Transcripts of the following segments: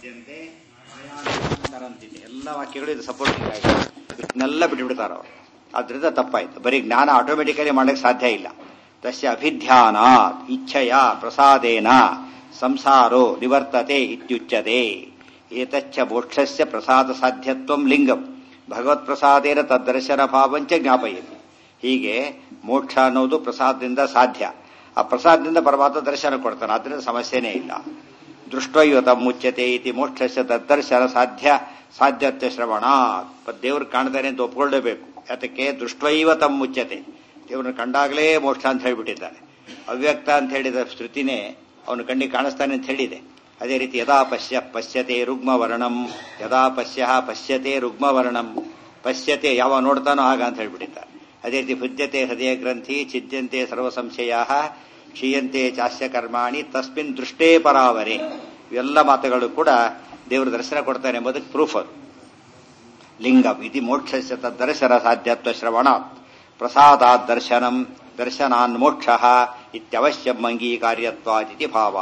ಪದ್ಯಂತೆ ತರಂತಿದೆ ಎಲ್ಲ ವಾಕ್ಯಗಳು ಇದು ಸಪೋರ್ಟಿಂಗ್ ಆಗಿ ಇದನ್ನೆಲ್ಲ ಬಿಟ್ಟುಬಿಡ್ತಾರ ಅವರು ಆದ್ರಿಂದ ತಪ್ಪಾಯ್ತು ಬರೀ ಜ್ಞಾನ ಆಟೋಮೆಟಿಕಲಿ ಮಾಡಕ್ಕೆ ಸಾಧ್ಯ ಇಲ್ಲ ತಸ್ಯ ಅಭಿಧ್ಯಾನ ಇಚ್ಛೆಯ ಪ್ರಸಾದೇನ ಸಂಸಾರೋ ನಿವರ್ತತೆ ಇತ್ಯುಚ್ಯತೆ ಏತಚ್ಚ ಮೋಕ್ಷಸ್ಯ ಪ್ರಸಾದ ಸಾಧ್ಯತ್ವಂ ಲಿಂಗಂ ಭಗವತ್ ಪ್ರಸಾದೇನ ತದ್ದರ್ಶನ ಭಾವಂಚ ಜ್ಞಾಪಯತಿ ಹೀಗೆ ಮೋಕ್ಷ ಅನ್ನೋದು ಪ್ರಸಾದದಿಂದ ಸಾಧ್ಯ ಆ ಪ್ರಸಾದದಿಂದ ಪರಮಾತ್ಮ ದರ್ಶನ ಕೊಡ್ತಾನೆ ಆದ್ರಿಂದ ಸಮಸ್ಯೆನೇ ಇಲ್ಲ ದೃಷ್ಟೈವತ ಮುಚ್ಯತೆ ಇತಿ ಮೋಕ್ಷಸ್ಯ ತದ್ದರ್ಶನ ಸಾಧ್ಯ ಸಾಧ್ಯತ್ವ ಶ್ರವಣ ದೇವ್ರು ಕಾಣ್ತಾನೆ ಅಂತ ಒಪ್ಕೊಳ್ಳೇಬೇಕು ಯಾತಕ್ಕೆ ದೃಷ್ಟೈವ ತಮ್ಮ ಮುಚ್ಚತೆ ದೇವ್ರನ್ನ ಕಂಡಾಗಲೇ ಮೋಕ್ಷ ಅಂತ ಹೇಳಿಬಿಟ್ಟಿದ್ದಾನೆ ಅವ್ಯಕ್ತ ಅಂತ ಹೇಳಿದ ಶ್ರುತಿನೇ ಅವನು ಕಣ್ಣಿಗೆ ಕಾಣಿಸ್ತಾನೆ ಅಂತ ಹೇಳಿದೆ ಅದೇ ರೀತಿ ಯದಾ ಪಶ್ಯ ಪಶ್ಯತೆ ರುಗ್ಮವರ್ಣಂ ಯದಾ ಪಶ್ಯ ಪಶ್ಯತೆ ರುಗ್ಮವರ್ಣಂ ಪಶ್ಯತೆ ಯಾವ ನೋಡ್ತಾನೋ ಆಗ ಅಂತ ಹೇಳ್ಬಿಟ್ಟಿದ್ದಾರೆ ಅದೇ ರೀತಿ ಭುಜ್ಯತೆ ಹೃದಯ ಗ್ರಂಥಿ ಚಿದ್ಯಂತೆ ಸರ್ವ ಸಂಶಯ ಕ್ಷೀಯಂತೆ ಚಾಸ್ಯ ಕರ್ಮಾಣಿ ತಸ್ಮಿನ್ ದೃಷ್ಟೇ ಪರಾವರೆ ಇವೆಲ್ಲ ಮಾತುಗಳು ಕೂಡ ದೇವರು ದರ್ಶನ ಕೊಡ್ತಾನೆ ಎಂಬುದಕ್ಕೆ ಪ್ರೂಫ್ ಅದು ಲಿಂಗಂ ಇತಿ ಮೋಕ್ಷಸ್ಯ ತದ್ದರ್ಶನ ಸಾಧ್ಯತ್ವ ಶ್ರವಣಾತ್ ಪ್ರಸಾದಾತ್ ದರ್ಶನಂ ದರ್ಶನಾನ್ ಮೋಕ್ಷ ಇತ್ಯವಶ್ಯಂ ಅಂಗೀಕಾರ್ಯತ್ವಾದಿತಿ ಭಾವ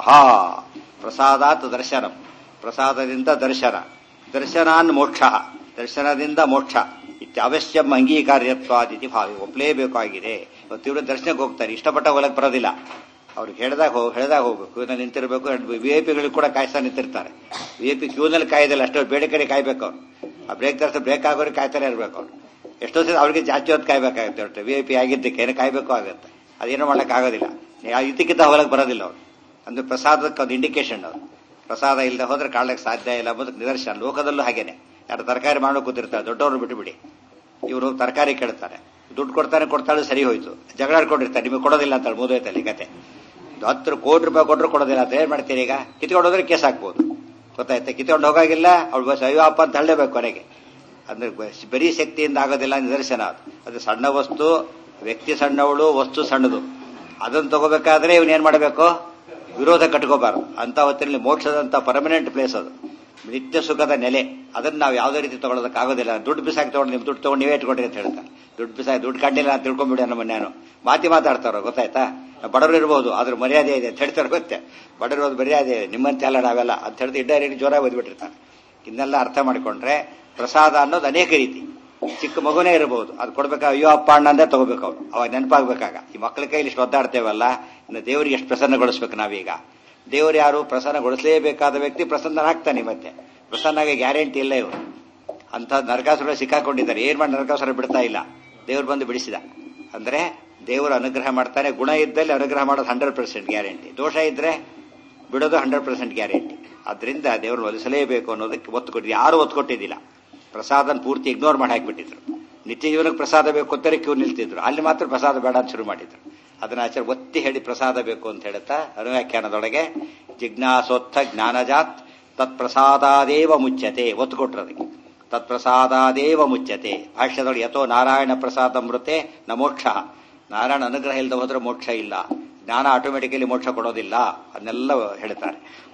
ಪ್ರಸಾದಾತ್ ದರ್ಶನಂ ಪ್ರಸಾದದಿಂದ ದರ್ಶನ ದರ್ಶನಾನ್ ಮೋಕ್ಷ ದರ್ಶನದಿಂದ ಮೋಕ್ಷ ಇತ್ಯವಶ್ಯಂ ಅಂಗೀಕಾರ್ಯತ್ವಾದಿತಿ ಭಾವ ಒಪ್ಪಲೇಬೇಕಾಗಿದೆ ಇವತ್ತು ಇವರು ದರ್ಶನಕ್ಕೆ ಹೋಗ್ತಾರೆ ಇಷ್ಟಪಟ್ಟ ಹೋಗಕ್ಕೆ ಬರೋದಿಲ್ಲ ಅವ್ರಿಗೆ ಹೇಳ್ದಾಗ ಹೋಗಿ ಹೇಳ್ದಾಗ ಹೋಗ್ಬೇಕು ಕ್ಯೂನಲ್ಲಿ ನಿಂತಿರಬೇಕು ವಿ ಐ ಪಿಗಳಿಗೆ ಕೂಡ ಕಾಯ್ತಾ ನಿಂತಿರ್ತಾರೆ ವಿ ಐ ಪಿ ಕ್ಯೂನಲ್ಲಿ ಕಾಯ್ದಿಲ್ಲ ಅಷ್ಟು ಬೇಡ ಕಡೆ ಕಾಯ್ಬೇಕು ಅವ್ರು ಆ ಬ್ರೇಕ್ ತರಿಸ ಬ್ರೇಕ್ ಆಗೋರಿಗೆ ಕಾಯ್ತಾನೆ ಇರ್ಬೇಕು ಅವ್ರು ಎಷ್ಟೋ ಸಲ ಅವ್ರಿಗೆ ಜಾಸ್ತಿ ಹೊತ್ತು ಕಾಯ್ಬೇಕಾಗುತ್ತೆ ಒಟ್ಟು ವಿ ಐ ಪಿ ಆಗಿದ್ದಕ್ಕೆ ಏನು ಕಾಯ್ಬೇಕು ಆಗುತ್ತೆ ಅದೇನು ಮಾಡಕ್ ಆಗೋದಿಲ್ಲ ಇದಕ್ಕಿಂತ ಹೋಗಕ್ಕೆ ಬರೋದಿಲ್ಲ ಅವ್ರು ಅಂದ್ರೆ ಪ್ರಸಾದಕ್ಕೆ ಒಂದು ಇಂಡಿಕೇಶನ್ ಅವರು ಪ್ರಸಾದ ಇಲ್ಲದೆ ಹೋದ್ರೆ ಕಾಣಕ್ಕೆ ಸಾಧ್ಯ ಇಲ್ಲ ಅನ್ನೋದಕ್ಕೆ ನಿದರ್ಶನ ಲೋಕದಲ್ಲೂ ಹಾಗೇನೆ ಯಾರು ತರಕಾರಿ ಮಾಡೋ ಕೂತಿರ್ತಾರೆ ದೊಡ್ಡವರು ಬಿಟ್ಟುಬಿಡಿ ಇವರು ತರಕಾರಿ ಕೇಳ್ತಾರೆ ದುಡ್ಡು ಕೊಡ್ತಾನೆ ಕೊಡ್ತಾಳೆ ಸರಿ ಹೋಯ್ತು ಜಗಳ ಆಡ್ಕೊಂಡಿರ್ತಾರೆ ನಿಮಗೆ ಕೊಡೋದಿಲ್ಲ ಅಂತ ಮುಗಿದೋಯ್ತಲ್ಲಿ ಕತೆ ಹತ್ತು ಕೋಟಿ ರೂಪಾಯಿ ಕೊಟ್ಟರು ಕೊಡೋದಿಲ್ಲ ಅಂತ ಏನ್ ಮಾಡ್ತೀರಿ ಈಗ ಕಿತ್ಕೊಂಡು ಹೋದ್ರೆ ಕೇಸ್ ಹಾಕ್ಬೋದು ಗೊತ್ತಾಯ್ತಾ ಕಿತ್ಕೊಂಡು ಹೋಗಾಗಿಲ್ಲ ಅವ್ಳು ಬಸ್ ಅಯ್ಯೋ ಅಪ್ಪ ಅಂತ ಹೇಳಲೇಬೇಕು ಕೊನೆಗೆ ಅಂದ್ರೆ ಬರೀ ಶಕ್ತಿಯಿಂದ ಆಗೋದಿಲ್ಲ ನಿದರ್ಶನ ಅದು ಅದು ಸಣ್ಣ ವಸ್ತು ವ್ಯಕ್ತಿ ಸಣ್ಣವಳು ವಸ್ತು ಸಣ್ಣದು ಅದನ್ನು ತಗೋಬೇಕಾದ್ರೆ ಇವನ್ ಏನ್ ಮಾಡಬೇಕು ವಿರೋಧ ಕಟ್ಕೋಬಾರದು ಅಂತ ಹೊತ್ತಿನಲ್ಲಿ ಮೋಕ್ಷದಂತ ಪರ್ಮನೆಂಟ್ ಪ್ಲೇಸ್ ಅದು ನಿತ್ಯ ಸುಖದ ನೆಲೆ ಅದನ್ನ ನಾವು ಯಾವುದೇ ರೀತಿ ತಗೊಳ್ಳೋದಕ್ಕಾಗೋದಿಲ್ಲ ದುಡ್ಡು ಬಿಸಾಕಿ ತಗೊಂಡು ನಿಮ್ ದುಡ್ಡು ತಗೊಂಡು ನೀವೇ ಇಟ್ಕೊಂಡ್ರಿ ಅಂತ ಹೇಳ್ತಾರೆ ದುಡ್ಡು ಬಿಸಾಕಿ ದುಡ್ಡು ಕಂಡಿಲ್ಲ ಅಂತ ತಿಳ್ಕೊಂಡ್ಬಿಡಿ ನಮ್ಮ ನಾನು ಮಾತಿ ಮಾತಾಡ್ತಾರೋ ಗೊತ್ತಾಯ್ತಾ ಬಡವರು ಇರ್ಬೋದು ಅದ್ರ ಮರ್ಯಾದೆ ಇದೆ ಅಂತ ಹೇಳ್ತಾರೆ ಗೊತ್ತೆ ಬಡವರು ಮರ್ಯಾದೆ ನಿಮ್ಮಂತೆ ಅಲ್ಲ ನಾವೆಲ್ಲ ಅಂತ ಹೇಳ್ತಾ ಇಂಡೈರೆಕ್ಟ್ ಜೋರಾಗಿ ಓದ್ಬಿಟ್ಟಿರ್ತಾರೆ ಇದನ್ನೆಲ್ಲ ಅರ್ಥ ಮಾಡಿಕೊಂಡ್ರೆ ಪ್ರಸಾದ ಅನ್ನೋದು ಅನೇಕ ರೀತಿ ಚಿಕ್ಕ ಮಗುನೇ ಇರಬಹುದು ಅದು ಕೊಡ್ಬೇಕಾ ಅಯ್ಯೋ ಅಪ್ಪ ಅಣ್ಣ ಅಂದೇ ತಗೋಬೇಕು ಅವ್ರು ಅವಾಗ ನೆನಪಾಗ್ಬೇಕಾಗ ಈ ಮಕ್ಕಳ ಕೈಲಿ ಇಷ್ಟು ಒದ್ದಾಡ್ತೇವಲ್ಲ ಇನ್ನು ದೇವರಿಗೆ ಎಷ್ಟು ಪ್ರಸನ್ನಗೊಳಿಸ್ಬೇಕು ನಾವೀಗ ದೇವರು ಯಾರು ಪ್ರಸನ್ನಗೊಳಿಸಲೇಬೇಕಾದ ವ್ಯಕ್ತಿ ಪ್ರಸನ್ನನಾಗ್ತಾನೆ ಮತ್ತೆ ಪ್ರಸನ್ನಾಗಿ ಗ್ಯಾರಂಟಿ ಇಲ್ಲ ಇವರು ಅಂತ ನರಕಾಸುರ ಸಿಕ್ಕಾಕೊಂಡಿದ್ದಾರೆ ಏನ್ ಮಾಡಿ ನರಕಾಸುರ ಬಿಡ್ತಾ ಇಲ್ಲ ದೇವ್ರು ಬಂದು ಬಿಡಿಸಿದ ಅಂದ್ರೆ ದೇವರು ಅನುಗ್ರಹ ಮಾಡ್ತಾನೆ ಗುಣ ಇದ್ದಲ್ಲಿ ಅನುಗ್ರಹ ಮಾಡೋದು ಹಂಡ್ರೆಡ್ ಪರ್ಸೆಂಟ್ ಗ್ಯಾರಂಟಿ ದೋಷ ಇದ್ರೆ ಬಿಡೋದು ಹಂಡ್ರೆಡ್ ಪರ್ಸೆಂಟ್ ಗ್ಯಾರಂಟಿ ಅದರಿಂದ ದೇವ್ರನ್ನ ಒಲಿಸಲೇಬೇಕು ಅನ್ನೋದಕ್ಕೆ ಒತ್ತು ಕೊಟ್ಟಿದ್ದು ಯಾರು ಒತ್ತು ಕೊಟ್ಟಿದ್ದಿಲ್ಲ ಪ್ರಸಾದನ ಪೂರ್ತಿ ಇಗ್ನೋರ್ ಮಾಡಿ ಹಾಕಿಬಿಟ್ಟಿದ್ರು ನಿತ್ಯ ಜೀವನಕ್ಕೆ ಪ್ರಸಾದ ಬೇಕು ಅಂತಾರೆ ಕ್ಯೂ ನಿಲ್ತಿದ್ರು ಅಲ್ಲಿ ಮಾತ್ರ ಪ್ರಸಾದ ಬೇಡ ಅಂತ ಶುರು ಮಾಡಿದ್ರು ಅದನ್ನ ಆಚಾರ ಒತ್ತಿ ಹೇಳಿ ಪ್ರಸಾದ ಬೇಕು ಅಂತ ಹೇಳುತ್ತಾ ಅನುವ್ಯಾಖ್ಯಾನದೊಳಗೆ ಜಿಜ್ಞಾಸೋತ್ಥ ಜ್ಞಾನಜಾತ್ ತತ್ಪ್ರಸಾದಾದೇವ ಮುಚ್ಚತೆ ಒತ್ತು ಕೊಟ್ರು ಅದಕ್ಕೆ ತತ್ಪ್ರಸಾದಾದೇವ ಮುಚ್ಚತೆ ಭಾಷ್ಯದೊಳಗೆ ಯಥೋ ನಾರಾಯಣ ಪ್ರಸಾದ ಮೃತೆ ನ ಮೋಕ್ಷ ನಾರಾಯಣ ಅನುಗ್ರಹ ಇಲ್ಲದೆ ಹೋದ್ರೆ ಮೋಕ್ಷ ಇಲ್ಲ ಜ್ಞಾನ ಆಟೋಮೆಟಿಕಲಿ ಮೋಕ್ಷ ಕೊಡೋದಿಲ್ಲ ಅದನ್ನೆಲ್ಲ ಹೇಳ್ತಾರೆ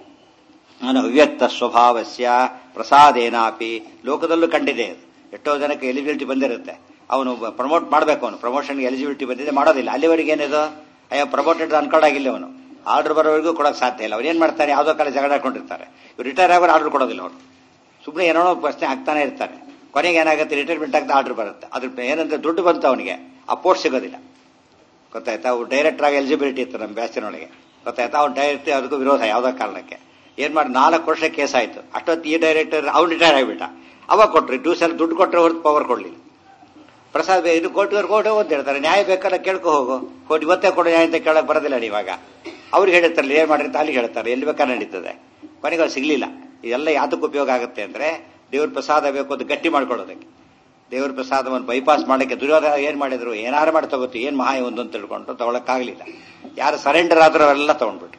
ನಾನು ಅವ್ಯಕ್ತ ಸ್ವಭಾವಸ್ಯ ಪ್ರಸಾದೇನಾಪಿ ಲೋಕದಲ್ಲೂ ಕಂಡಿದೆ ಎಷ್ಟೋ ಜನಕ್ಕೆ ಎಲಿಜಿಬಿಲಿಟಿ ಬಂದಿರುತ್ತೆ ಅವನು ಪ್ರಮೋಟ್ ಮಾಡಬೇಕು ಅವನು ಪ್ರಮೋಷನ್ಗೆ ಎಲಿಜಿಬಿಲಿಟಿ ಬಂದಿದೆ ಮಾಡೋದಿಲ್ಲ ಅಲ್ಲಿವರೆಗೆ ಏನಿದು ಅಯ್ಯ ಪ್ರಮೋಟೆಡ್ ಅನ್ಕಾರ್ಡ್ ಆಗಿಲ್ಲ ಅವನು ಆರ್ಡರ್ ಬರೋವರೆಗೂ ಕೊಡೋಕೆ ಸಾಧ್ಯ ಇಲ್ಲ ಅವ್ರು ಏನ್ ಮಾಡ್ತಾರೆ ಯಾವುದೋ ಕಾಲ ಜಗಳ ಹಾಕೊಂಡಿರ್ತಾರೆ ಇವ್ರು ರಿಟೈರ್ ಆಗೋರು ಆರ್ಡರ್ ಕೊಡೋದಿಲ್ಲ ಅವರು ಸುಮ್ಮನೆ ಏನೋ ಪ್ರಶ್ನೆ ಆಗ್ತಾನೆ ಇರ್ತಾರೆ ಕೊನೆಗೆ ಏನಾಗುತ್ತೆ ರಿಟೈರ್ಮೆಂಟ್ ಆಗ್ತಾ ಆರ್ಡರ್ ಬರುತ್ತೆ ಅದ್ರ ಏನಂದ್ರೆ ದುಡ್ಡು ಬಂತು ಅವನಿಗೆ ಆ ಪೋಸ್ಟ್ ಸಿಗೋದಿಲ್ಲ ಗೊತ್ತಾಯ್ತಾ ಅವ್ರು ಡೈರೆಕ್ಟರ್ ಆಗಿ ಎಲಿಜಿಬಿಲಿಟಿ ಇತ್ತು ನಮ್ಮ ಬ್ಯಾಚಿನೊಳಗೆ ಗೊತ್ತಾಯ್ತಾ ಅವ್ನು ಡೈರೆಕ್ಟ್ ಅದಕ್ಕೂ ವಿರೋಧ ಯಾವುದೋ ಕಾರಣಕ್ಕೆ ಏನ್ ಮಾಡಿ ನಾಲ್ಕು ವರ್ಷ ಕೇಸ್ ಆಯ್ತು ಅಷ್ಟೊತ್ತು ಈ ಡೈರೆಕ್ಟರ್ ಅವ್ನು ರಿಟೈರ್ ಆಗಿಬಿಟ್ಟ ಅವಾಗ ಕೊಟ್ರಿ ಟೂ ಸಲ ದುಡ್ಡು ಕೊಟ್ಟರೆ ಹೊರತು ಪವರ್ ಕೊಡ್ಲಿಲ್ಲ ಪ್ರಸಾದ್ ಇದು ಕೋಟಿಯವ್ರು ಕೋಟಿ ಅಂತ ಹೇಳ್ತಾರೆ ನ್ಯಾಯ ಬೇಕಲ್ಲ ಕೇಳ್ಕೊ ಹೋಗು ಕೋಟಿ ಇವತ್ತೇ ಕೊಡು ನ್ಯಾಯ ಅಂತ ಕೇಳಕ್ ಬರೋದಿಲ್ಲ ಇವಾಗ ಅವ್ರಿಗೆ ಹೇಳಿರ್ತಾರಲ್ಲ ಏನ್ ಮಾಡ್ರಿ ಅಂತ ಅಲ್ಲಿಗೆ ಹೇಳ್ತಾರೆ ಎಲ್ಲಿ ಬೇಕಾದ್ರೆ ನಡೀತದೆ ಕೊನೆಗೆ ಅವ್ರು ಸಿಗ್ಲಿಲ್ಲ ಇದೆಲ್ಲ ಯಾತಕ್ಕೆ ಉಪಯೋಗ ಆಗುತ್ತೆ ಅಂದ್ರೆ ದೇವ್ರ ಪ್ರಸಾದ ಬೇಕು ಅಂತ ಗಟ್ಟಿ ಮಾಡ್ಕೊಳ್ಳೋದಕ್ಕೆ ದೇವ್ರ ಪ್ರಸಾದವನ್ನು ಬೈಪಾಸ್ ಮಾಡಕ್ಕೆ ದುರ್ಯೋಧನ ಏನ್ ಮಾಡಿದ್ರು ಏನಾರು ಮಾಡಿ ತಗೋತಿ ಏನ್ ಮಹಾ ಒಂದು ಅಂತ ತಿಳ್ಕೊಂಡು ತಗೊಳಕ್ಕಾಗ್ಲಿಲ್ಲ ಯಾರು ಸರೆಂಡರ್ ಆದ್ರೂ ಅವರೆಲ್ಲ ತಗೊಂಡ್ಬಿಟ್ರು